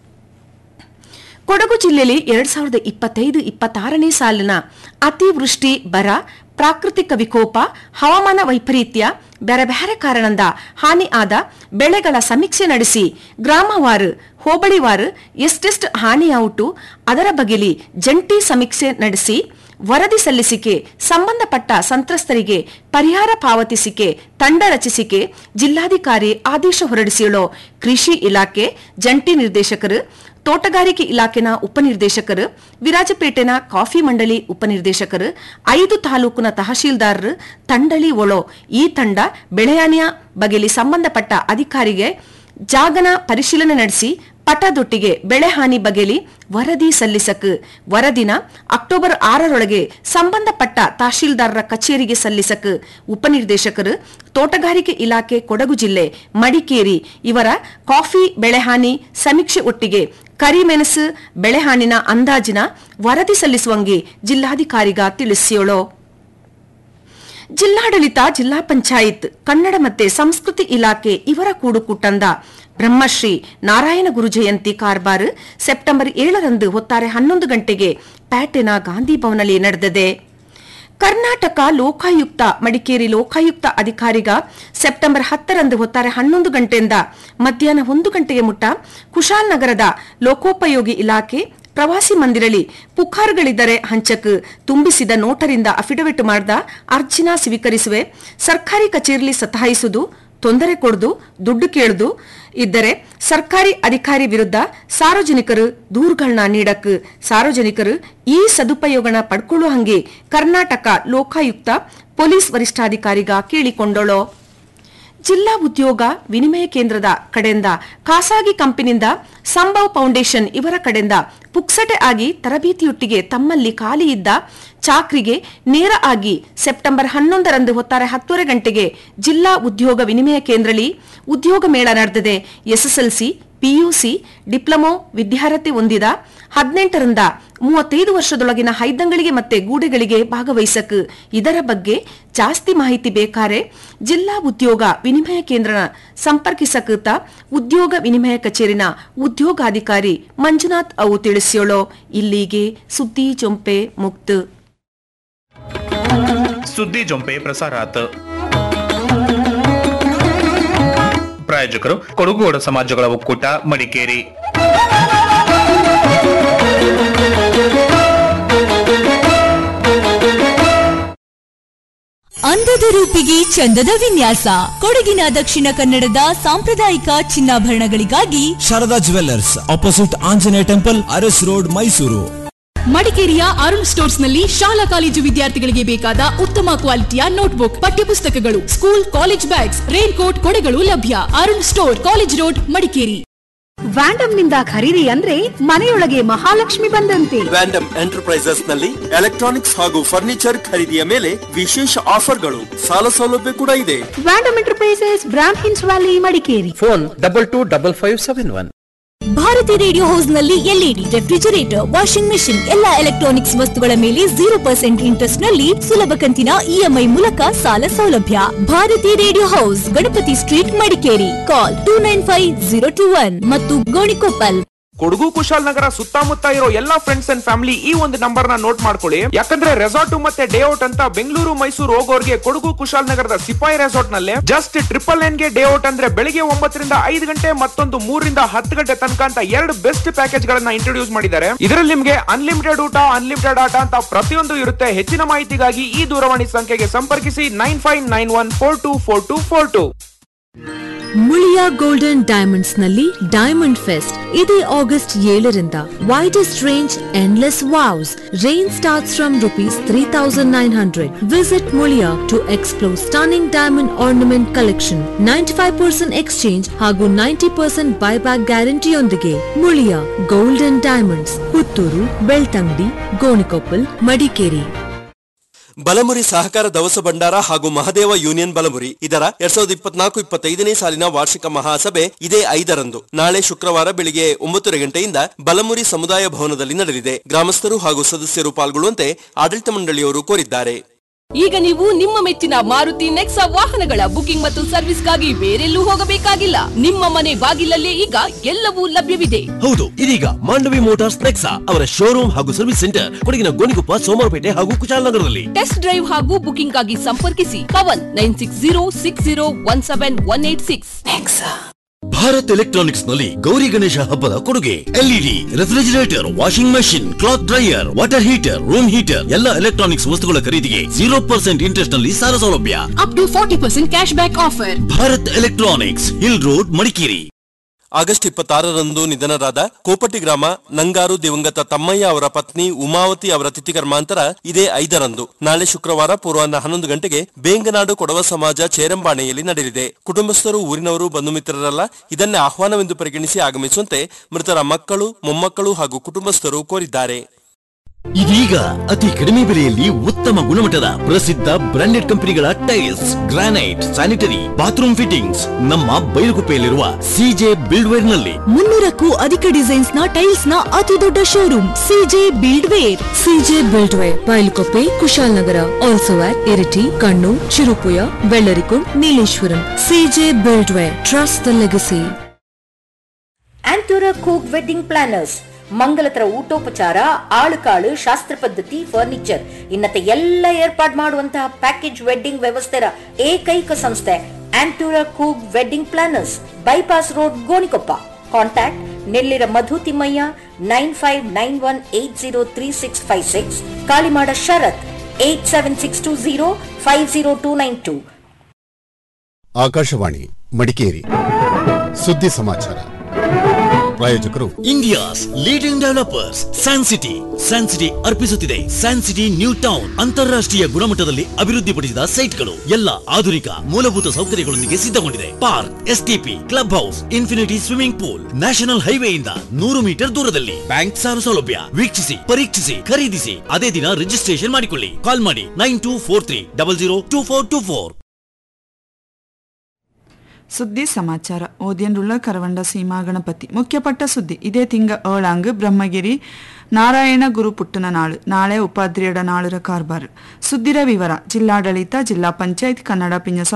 ಕೊಡಗು ಜಿಲ್ಲೆಯಲ್ಲಿ ಎರಡ್ ಸಾವಿರದ ಇಪ್ಪತ್ತೈದು ಇಪ್ಪತ್ತಾರನೇ ಸಾಲಿನ ಅತಿವೃಷ್ಟಿ ಬರ ಪ್ರಾಕೃತಿಕ ವಿಕೋಪ ಹವಾಮಾನ ವೈಪರೀತ್ಯ ಬೇರೆ ಬೇರೆ ಕಾರಣದಿಂದ ಹಾನಿ ಆದ ಬೆಳೆಗಳ ಸಮೀಕ್ಷೆ ನಡೆಸಿ ಗ್ರಾಮವಾರು ಹೋಬಳಿವಾರು ಎಷ್ಟೆಷ್ಟು ಹಾನಿಯಾವುಟು ಅದರ ಬಗೆಲಿ ಜಂಟಿ ಸಮೀಕ್ಷೆ ನಡೆಸಿ ವರದಿ ಸಲ್ಲಿಸಿಕೆ ಸಂಬಂಧಪಟ್ಟ ಸಂತ್ರಸ್ತರಿಗೆ ಪರಿಹಾರ ಪಾವತಿಸಿಕೆ ತಂಡ ರಚಿಸಿಕೆ ಜಿಲ್ಲಾಧಿಕಾರಿ ಆದೇಶ ಹೊರಡಿಸಿಯಳು ಕೃಷಿ ಇಲಾಖೆ ಜಂಟಿ ನಿರ್ದೇಶಕರು ತೋಟಗಾರಿಕೆ ಇಲಾಖೆನ ಉಪನಿರ್ದೇಶಕರು ವಿರಾಜಪೇಟೆನ ಕಾಫಿ ಮಂಡಳಿ ಉಪನಿರ್ದೇಶಕರು ಐದು ತಾಲೂಕಿನ ತಹಶೀಲ್ದಾರರು ತಂಡಳಿ ಒಳೋ ಈ ತಂಡ ಬೆಳೆಹಾನಿಯ ಬಗೆಲಿ ಸಂಬಂಧಪಟ್ಟ ಅಧಿಕಾರಿಗೆ ಜಾಗನ ಪರಿಶೀಲನೆ ನಡೆಸಿ ಪಟದೊಟ್ಟಿಗೆ ಬೆಳೆ ಹಾನಿ ಬಗೆಲಿ ವರದಿ ಸಲ್ಲಿಸಕ್ ವರದಿನ ಅಕ್ಟೋಬರ್ ಆರರೊಳಗೆ ಸಂಬಂಧಪಟ್ಟ ತಹಶೀಲ್ದಾರರ ಕಚೇರಿಗೆ ಸಲ್ಲಿಸಕ್ ಉಪನಿರ್ದೇಶಕರು ತೋಟಗಾರಿಕೆ ಇಲಾಖೆ ಕೊಡಗು ಜಿಲ್ಲೆ ಮಡಿಕೇರಿ ಇವರ ಕಾಫಿ ಬೆಳೆಹಾನಿ ಸಮೀಕ್ಷೆ ಒಟ್ಟಿಗೆ ಕರಿಮೆಣಸು ಬೆಳೆಹಾನಿನ ಅಂದಾಜಿನ ವರದಿ ಸಲ್ಲಿಸುವಂಗೆ ಜಿಲ್ಲಾಧಿಕಾರಿಗ ತಿಳಿಸಿಯೋಳು ಜಿಲ್ಲಾಡಳಿತ ಜಿಲ್ಲಾ ಪಂಚಾಯತ್ ಕನ್ನಡ ಮತ್ತೆ ಸಂಸ್ಕೃತಿ ಇಲಾಖೆ ಇವರ ಕೂಡುಕುಟ್ಟಂದ ಬ್ರಹ್ಮಶ್ರೀ ನಾರಾಯಣ ಗುರು ಜಯಂತಿ ಕಾರ್ಬಾರ್ ಸೆಪ್ಟೆಂಬರ್ ಏಳರಂದು ಹೊತ್ತಾರೆ ಹನ್ನೊಂದು ಗಂಟೆಗೆ ಪ್ಯಾಟೆನ ಗಾಂಧಿ ಭವನಲ್ಲಿ ನಡೆದಿದೆ ಕರ್ನಾಟಕ ಲೋಕಾಯುಕ್ತ ಮಡಿಕೇರಿ ಲೋಕಾಯುಕ್ತ ಅಧಿಕಾರಿಗ ಸೆಪ್ಟೆಂಬರ್ ಹತ್ತರಂದು ಹೊತ್ತಾರೆ ಹನ್ನೊಂದು ಗಂಟೆಯಿಂದ ಮಧ್ಯಾಹ್ನ ಒಂದು ಗಂಟೆಗೆ ಮುಟ್ಟ ಕುಶಾಲ್ನಗರದ ಲೋಕೋಪಯೋಗಿ ಇಲಾಖೆ ಪ್ರವಾಸಿ ಮಂದಿರಳಿ ಪುಕಾರ್ಗಳಿದ್ದರೆ ಹಂಚಕ್ ತುಂಬಿಸಿದ ನೋಟರಿಂದ ಅಫಿಡವಿಟ್ ಮಾಡಿದ ಅರ್ಜಿನ ಸ್ವೀಕರಿಸುವೆ ಸರ್ಕಾರಿ ಕಚೇರಿಲಿ ಸತಾಯಿಸುವುದು ತೊಂದರೆ ಕೊಡುದು ದುಡ್ಡು ಕೇಳುದು ಇದ್ದರೆ ಸರ್ಕಾರಿ ಅಧಿಕಾರಿ ವಿರುದ್ಧ ಸಾರ್ವಜನಿಕರು ದೂರುಗಳನ್ನ ನೀಡಕ್ ಸಾರ್ವಜನಿಕರು ಈ ಸದುಪಯೋಗನ ಪಡ್ಕೊಳ್ಳೋ ಹಂಗೆ ಕರ್ನಾಟಕ ಲೋಕಾಯುಕ್ತ ಪೊಲೀಸ್ ವರಿಷ್ಠಾಧಿಕಾರಿಗ ಕೇಳಿಕೊಂಡೋಳೋ ಜಿಲ್ಲಾ ಉದ್ಯೋಗ ವಿನಿಮಯ ಕೇಂದ್ರದ ಕಡೆಯಿಂದ ಖಾಸಗಿ ಕಂಪನಿಯಿಂದ ಸಂಭವ್ ಫೌಂಡೇಶನ್ ಇವರ ಕಡೆಯಿಂದ ಪುಕ್ಸಟೆ ಆಗಿ ತರಬೇತಿಯೊಟ್ಟಿಗೆ ತಮ್ಮಲ್ಲಿ ಖಾಲಿ ಇದ್ದ ಚಾಕ್ರಿಗೆ ನೇರ ಆಗಿ ಸೆಪ್ಟೆಂಬರ್ ಹನ್ನೊಂದರಂದು ಹೊತ್ತಾರೆ ಹತ್ತುವರೆ ಗಂಟೆಗೆ ಜಿಲ್ಲಾ ಉದ್ಯೋಗ ವಿನಿಮಯ ಕೇಂದ್ರದಲ್ಲಿ ಉದ್ಯೋಗ ಮೇಳ ನಡೆದಿದೆ ಎಸ್ಎಸ್ಎಲ್ಸಿ ಪಿಯುಸಿ ಡಿಪ್ಲೊಮೊ ವಿದ್ಯಾರ್ಥಿ ಹೊಂದಿದ ಹದಿನೆಂಟರಿಂದ ಮೂವತ್ತೈದು ವರ್ಷದೊಳಗಿನ ಹೈದಂಗಳಿಗೆ ಮತ್ತೆ ಗೂಡೆಗಳಿಗೆ ಭಾಗವಹಿಸಕ್ ಇದರ ಬಗ್ಗೆ ಜಾಸ್ತಿ ಮಾಹಿತಿ ಬೇಕಾರೆ ಜಿಲ್ಲಾ ಉದ್ಯೋಗ ವಿನಿಮಯ ಕೇಂದ್ರನ ಸಂಪರ್ಕಿಸಕೃತ ಉದ್ಯೋಗ ವಿನಿಮಯ ಕಚೇರಿನ ಉದ್ಯೋಗಾಧಿಕಾರಿ ಮಂಜುನಾಥ್ ಅವು ತಿಳಿಸ್ಯೋಳೋ ಇಲ್ಲಿಗೆ ಸುದ್ದಿ ಚೊಂಪೆ ಮುಕ್ತ ಸುದ್ದಿ ಜೊಂಪೆ ಪ್ರಸಾರಾತ್ ಪ್ರಾಯೋಜಕರು ಕೊಡಗುಗೋಡ ಸಮಾಜಗಳ ಒಕ್ಕೂಟ ಮಡಿಕೇರಿ ಅಂದದ ರೂಪಿಗೆ ಚಂದದ ವಿನ್ಯಾಸ ಕೊಡಗಿನ ದಕ್ಷಿಣ ಕನ್ನಡದ ಸಾಂಪ್ರದಾಯಿಕ ಚಿನ್ನಾಭರಣಗಳಿಗಾಗಿ Sharada jewellers opposite Anjaneya temple Aras road Mysuru ಮಡಿಕೇರಿಯ ಅರುಣ್ ಸ್ಟೋರ್ಸ್ ನಲ್ಲಿ ಶಾಲಾ ಕಾಲೇಜು ವಿದ್ಯಾರ್ಥಿಗಳಿಗೆ ಬೇಕಾದ ಉತ್ತಮ ಕ್ವಾಲಿಟಿಯ ನೋಟ್ಬುಕ್ ಪಠ್ಯಪುಸ್ತಕಗಳು school college bags rain coat ಕೊಡೆಗಳು ಲಭ್ಯ Arun store college road Madikeri Vandam ನಿಂದ ಖರೀದಿ ಅಂದ್ರೆ ಮನೆಯೊಳಗೆ ಮಹಾಲಕ್ಷ್ಮಿ ಬಂದಂತೆ ವ್ಯಾಂಡಮ್ ಎಂಟರ್ಪ್ರೈಸಸ್ ನಲ್ಲಿ ಎಲೆಕ್ಟ್ರಾನಿಕ್ಸ್ ಹಾಗೂ ಫರ್ನಿಚರ್ ಖರೀದಿಯ ಮೇಲೆ ವಿಶೇಷ ಆಫರ್ಗಳು ಸಾಲ ಸೌಲಭ್ಯ ಕೂಡ ಇದೆ ವ್ಯಾಂಡಮ್ ಎಂಟರ್ಪ್ರೈಸಸ್ ಬ್ರಾಂಡ್ ಹಿನ್ಸ್ valley Madikeri phone double two double five seven one Bharati radio house ನಲ್ಲಿ ಎಲ್ಇಡಿ ರೆಫ್ರಿಜರೇಟರ್ ವಾಷಿಂಗ್ ಮೆಷಿನ್ ಎಲ್ಲಾ ಎಲೆಕ್ಟ್ರಾನಿಕ್ಸ್ ವಸ್ತುಗಳ ಮೇಲೆ ಜೀರೋ ಪರ್ಸೆಂಟ್ ಇಂಟ್ರೆಸ್ಟ್ ನಲ್ಲಿ ಸುಲಭ ಕಂತಿನ ಇಎಂಐ ಮೂಲಕ ಸಾಲ ಸೌಲಭ್ಯ Bharati radio house Ganapati street Madikeri call two nine five zero two one ಮತ್ತು ಗೋಣಿಕೊಪ್ಪಲ್ ಕೊಡಗು ಕುಶಾಲನಗರ ಸುತ್ತಮುತ್ತ ಇರೋ ಎಲ್ಲಾ ಫ್ರೆಂಡ್ಸ್ ಅಂಡ್ ಫ್ಯಾಮಿಲಿ ಈ ಒಂದು ನಂಬರ್ ನ ನೋಟ್ ಮಾಡ್ಕೊಳ್ಳಿ ಯಾಕಂದ್ರೆ ರೆಸಾರ್ಟ್ ಮತ್ತೆ ಡೇ ಔಟ್ ಅಂತ ಬೆಂಗಳೂರು ಮೈಸೂರು ಹೋಗೋರ್ಗೆ ಕೊಡಗು ಕುಶಾಲನಗರದ ಸಿಪಾಯಿ ರೆಸಾರ್ಟ್ ನಲ್ಲಿ ಜಸ್ಟ್ ಟ್ರಿಪಲ್ ನೈನ್ ಗೆ ಡೇ ಔಟ್ ಅಂದ್ರೆ ಬೆಳಿಗ್ಗೆ ಒಂಬತ್ತರಿಂದ ಐದು ಗಂಟೆ ಮತ್ತೊಂದು ಮೂರರಿಂದ ಹತ್ತು ಗಂಟೆ ತನಕ ಅಂತ ಎರಡು ಬೆಸ್ಟ್ ಪ್ಯಾಕೇಜ್ ಗಳನ್ನ ಇಂಟ್ರೊಡ್ಯೂಸ್ ಮಾಡಿದ್ದಾರೆ ಇದರಲ್ಲಿ ನಿಮ್ಗೆ ಅನ್ಲಿಮಿಟೆಡ್ ಊಟ ಅನ್ಲಿಮಿಟೆಡ್ ಆಟ ಅಂತ ಪ್ರತಿಯೊಂದು ಇರುತ್ತೆ ಹೆಚ್ಚಿನ ಮಾಹಿತಿಗಾಗಿ ಈ ದೂರವಾಣಿ ಸಂಖ್ಯೆಗೆ ಸಂಪರ್ಕಿಸಿ nine five nine one four two four two four two Muliya golden diamonds ನಲ್ಲಿ ಡೈಮಂಡ್ ಫೆಸ್ಟ್ ಇದೇ ಆಗಸ್ಟ್ ಏಳರಿಂದ widest range endless wows range starts from rupees three thousand nine hundred visit Muliya to explore stunning diamond ornament collection ninety five percent exchange ಹಾಗೂ ninety percent buyback ಗ್ಯಾರಂಟಿಯೊಂದಿಗೆ Muliya golden diamonds Puttur Belthangady Gonikoppal Madikeri Balamuri ಸಹಕಾರ ದವಸ ಭಂಡಾರ ಹಾಗೂ Mahadeva union Balamuri ಇದರ ಎರಡ್ ಸಾವಿರದ ಇಪ್ಪತ್ನಾಲ್ಕು ಇಪ್ಪತ್ತೈದನೇ ಸಾಲಿನ ವಾರ್ಷಿಕ ಮಹಾಸಭೆ ಇದೇ ಐದರಂದು ನಾಳೆ ಶುಕ್ರವಾರ ಬೆಳಿಗ್ಗೆ ಒಂಬತ್ತುವರೆ ಗಂಟೆಯಿಂದ ಬಲಮುರಿ ಸಮುದಾಯ ಭವನದಲ್ಲಿ ನಡೆಯಲಿದೆ ಗ್ರಾಮಸ್ಥರು ಹಾಗೂ ಸದಸ್ಯರು ಪಾಲ್ಗೊಳ್ಳುವಂತೆ ಆಡಳಿತ ಮಂಡಳಿಯವರು ಕೋರಿದ್ದಾರೆ ಈಗ ನೀವು ನಿಮ್ಮ ಮೆಚ್ಚಿನ ಮಾರುತಿ ನೆಕ್ಸಾ ವಾಹನಗಳ ಬುಕಿಂಗ್ ಮತ್ತು ಸರ್ವಿಸ್ಗಾಗಿ ಬೇರೆಲ್ಲೂ ಹೋಗಬೇಕಾಗಿಲ್ಲ ನಿಮ್ಮ ಮನೆ ಬಾಗಿಲಲ್ಲೇ ಈಗ ಎಲ್ಲವೂ ಲಭ್ಯವಿದೆ ಹೌದು ಇದೀಗ ಮಾಂಡವಿ ಮೋಟಾರ್ಸ್ ನೆಕ್ಸಾ ಅವರ ಶೋರೂಮ್ ಹಾಗೂ ಸರ್ವಿಸ್ ಸೆಂಟರ್ ಕೊಡಗಿನ ಗೋಣಿಕೊಪ್ಪ ಸೋಮವಾರಪೇಟೆ ಹಾಗೂ ಕುಶಾಲನಗರದಲ್ಲಿ ಟೆಸ್ಟ್ ಡ್ರೈವ್ ಹಾಗೂ ಬುಕಿಂಗ್ ಗಾಗಿ ಸಂಪರ್ಕಿಸಿ Pavan nine six zero six zero one seven one eight six Bharat electronics ನಲ್ಲಿ ಗೌರಿ ಗಣೇಶ ಹಬ್ಬದ ಕೊಡುಗೆ LED refrigerator washing machine cloth dryer water heater room heater ಎಲ್ಲ ಎಲೆಕ್ಟ್ರಾನಿಕ್ಸ್ ವಸ್ತುಗಳ ಖರೀದಿಗೆ ಜೀರೋ ಪರ್ಸೆಂಟ್ ಇಂಟ್ರೆಸ್ಟ್ ನಲ್ಲಿ ಸಾಲ ಸೌಲಭ್ಯ up to forty percent cash back offer Bharat electronics hill road Madikeri August ಇಪ್ಪತ್ತಾರರಂದು ನಿಧನರಾದ ಕೋಪಟಿ ಗ್ರಾಮ ನಂಗಾರು ದಿವಂಗತ ತಮ್ಮಯ್ಯ ಅವರ ಪತ್ನಿ ಉಮಾವತಿ ಅವರ ತಿಥಿ ಕರ್ಮಾಂತರ ಇದೇ ಐದರಂದು ನಾಳೆ ಶುಕ್ರವಾರ ಪೂರ್ವಾಹ್ನ ಹನ್ನೊಂದು ಗಂಟೆಗೆ ಬೇಂಗನಾಡು ಕೊಡವ ಸಮಾಜ ಚೇರಂಬಾಣೆಯಲ್ಲಿ ನಡೆಯಲಿದೆ ಕುಟುಂಬಸ್ಥರು ಊರಿನವರು ಬಂಧು ಮಿತ್ರರಲ್ಲ ಇದನ್ನೇ ಆಹ್ವಾನವೆಂದು ಪರಿಗಣಿಸಿ ಆಗಮಿಸುವಂತೆ ಮೃತರ ಮಕ್ಕಳು ಮೊಮ್ಮಕ್ಕಳು ಹಾಗೂ ಕುಟುಂಬಸ್ಥರು ಕೋರಿದ್ದಾರೆ ಇದೀಗ ಅತಿ ಕಡಿಮೆ ಬೆಲೆಯಲ್ಲಿ ಉತ್ತಮ ಗುಣಮಟ್ಟದ ಪ್ರಸಿದ್ಧ ಬ್ರಾಂಡೆಡ್ ಕಂಪನಿಗಳ tiles granite sanitary bathroom fittings ನಮ್ಮ ಬೈಲುಗುಪ್ಪೆಯಲ್ಲಿರುವ ಸಿಜೆ ಬಿಲ್ಡ್ವೇರ್ ನಲ್ಲಿ ಮುನ್ನೂರಕ್ಕೂ ಅಧಿಕ ಡಿಸೈನ್ಸ್ ನ ಟೈಲ್ಸ್ ನ ಅತಿ ದೊಡ್ಡ showroom CJ build ware CJ buildware Bylakuppe Kushalnagar also at Iritty Kannur Cherupuzha Vellarikundu Nileshwaram CJ buildware trust the legacy ಆಂಟೂರ ಕೂಕ್ ವೆಡ್ಡಿಂಗ್ ಪ್ಲಾನರ್ಸ್ ಮಂಗಲತರ ಊಟೋಪಚಾರ ಆಳುಕಾಳು ಶಾಸ್ತ್ರ ಪದ್ಧತಿ ಫರ್ನಿಚರ್ ಇನ್ನತೆ ಎಲ್ಲ ಏರ್ಪಾಡು ಮಾಡುವಂತಹ ಪ್ಯಾಕೇಜ್ ವೆಡ್ಡಿಂಗ್ ವ್ಯವಸ್ಥೆಯ ಏಕೈಕ ಸಂಸ್ಥೆ ಆಂಟೂರ ಕೂಗ್ wedding planners bypass road Gonikoppa contact Nellira Madhu Thimmaiah nine five nine one eight zero three six five six Kalimada Sharath eight seven six two zero five zero two nine two Akashvani Madikeri ಸುದ್ದಿ ಸಮಾಚಾರ ಪ್ರಾಯೋಜಕರು India's leading developers san city san city ಅರ್ಪಿಸುತ್ತಿದೆ san city new town ಅಂತಾರಾಷ್ಟ್ರೀಯ ಗುಣಮಟ್ಟದಲ್ಲಿ ಅಭಿವೃದ್ಧಿಪಡಿಸಿದ ಸೈಟ್ಗಳು ಎಲ್ಲ ಆಧುನಿಕ ಮೂಲಭೂತ ಸೌಕರ್ಯಗಳೊಂದಿಗೆ ಸಿದ್ಧಗೊಂಡಿದೆ park STP club house infinity swimming pool national ಹೈವೇಯಿಂದ ನೂರು ಮೀಟರ್ ದೂರದಲ್ಲಿ ಬ್ಯಾಂಕ್ ಸಾಲ ಸೌಲಭ್ಯ ವೀಕ್ಷಿಸಿ ಪರೀಕ್ಷಿಸಿ ಖರೀದಿಸಿ ಅದೇ ದಿನ ರಿಜಿಸ್ಟ್ರೇಷನ್ ಮಾಡಿಕೊಳ್ಳಿ ಕಾಲ್ ಮಾಡಿ nine two four three double zero two four two four ಸುದ್ದಿ ಸಮಾಚಾರ ಓದಿಯನ್ರುಳ್ಳ ಕರವಂಡ ಸೀಮಾ ಗಣಪತಿ ಮುಖ್ಯಪಟ್ಟ ಸುದ್ದಿ ಇದೇ ತಿಂಗ ಏಳಾಂಗ್ ಬ್ರಹ್ಮಗಿರಿ ನಾರಾಯಣ ಗುರು ಪುಟ್ಟನ ನಾಳು ನಾಳೆ ಉಪಾಧ್ರಿಯಡ ನಾಳುರ ಕಾರ್ಬಾರ್ ಸುದ್ದಿರ ವಿವರ ಜಿಲ್ಲಾಡಳಿತ ಜಿಲ್ಲಾ ಪಂಚಾಯತ್ ಕನ್ನಡ ಪಿಂಜ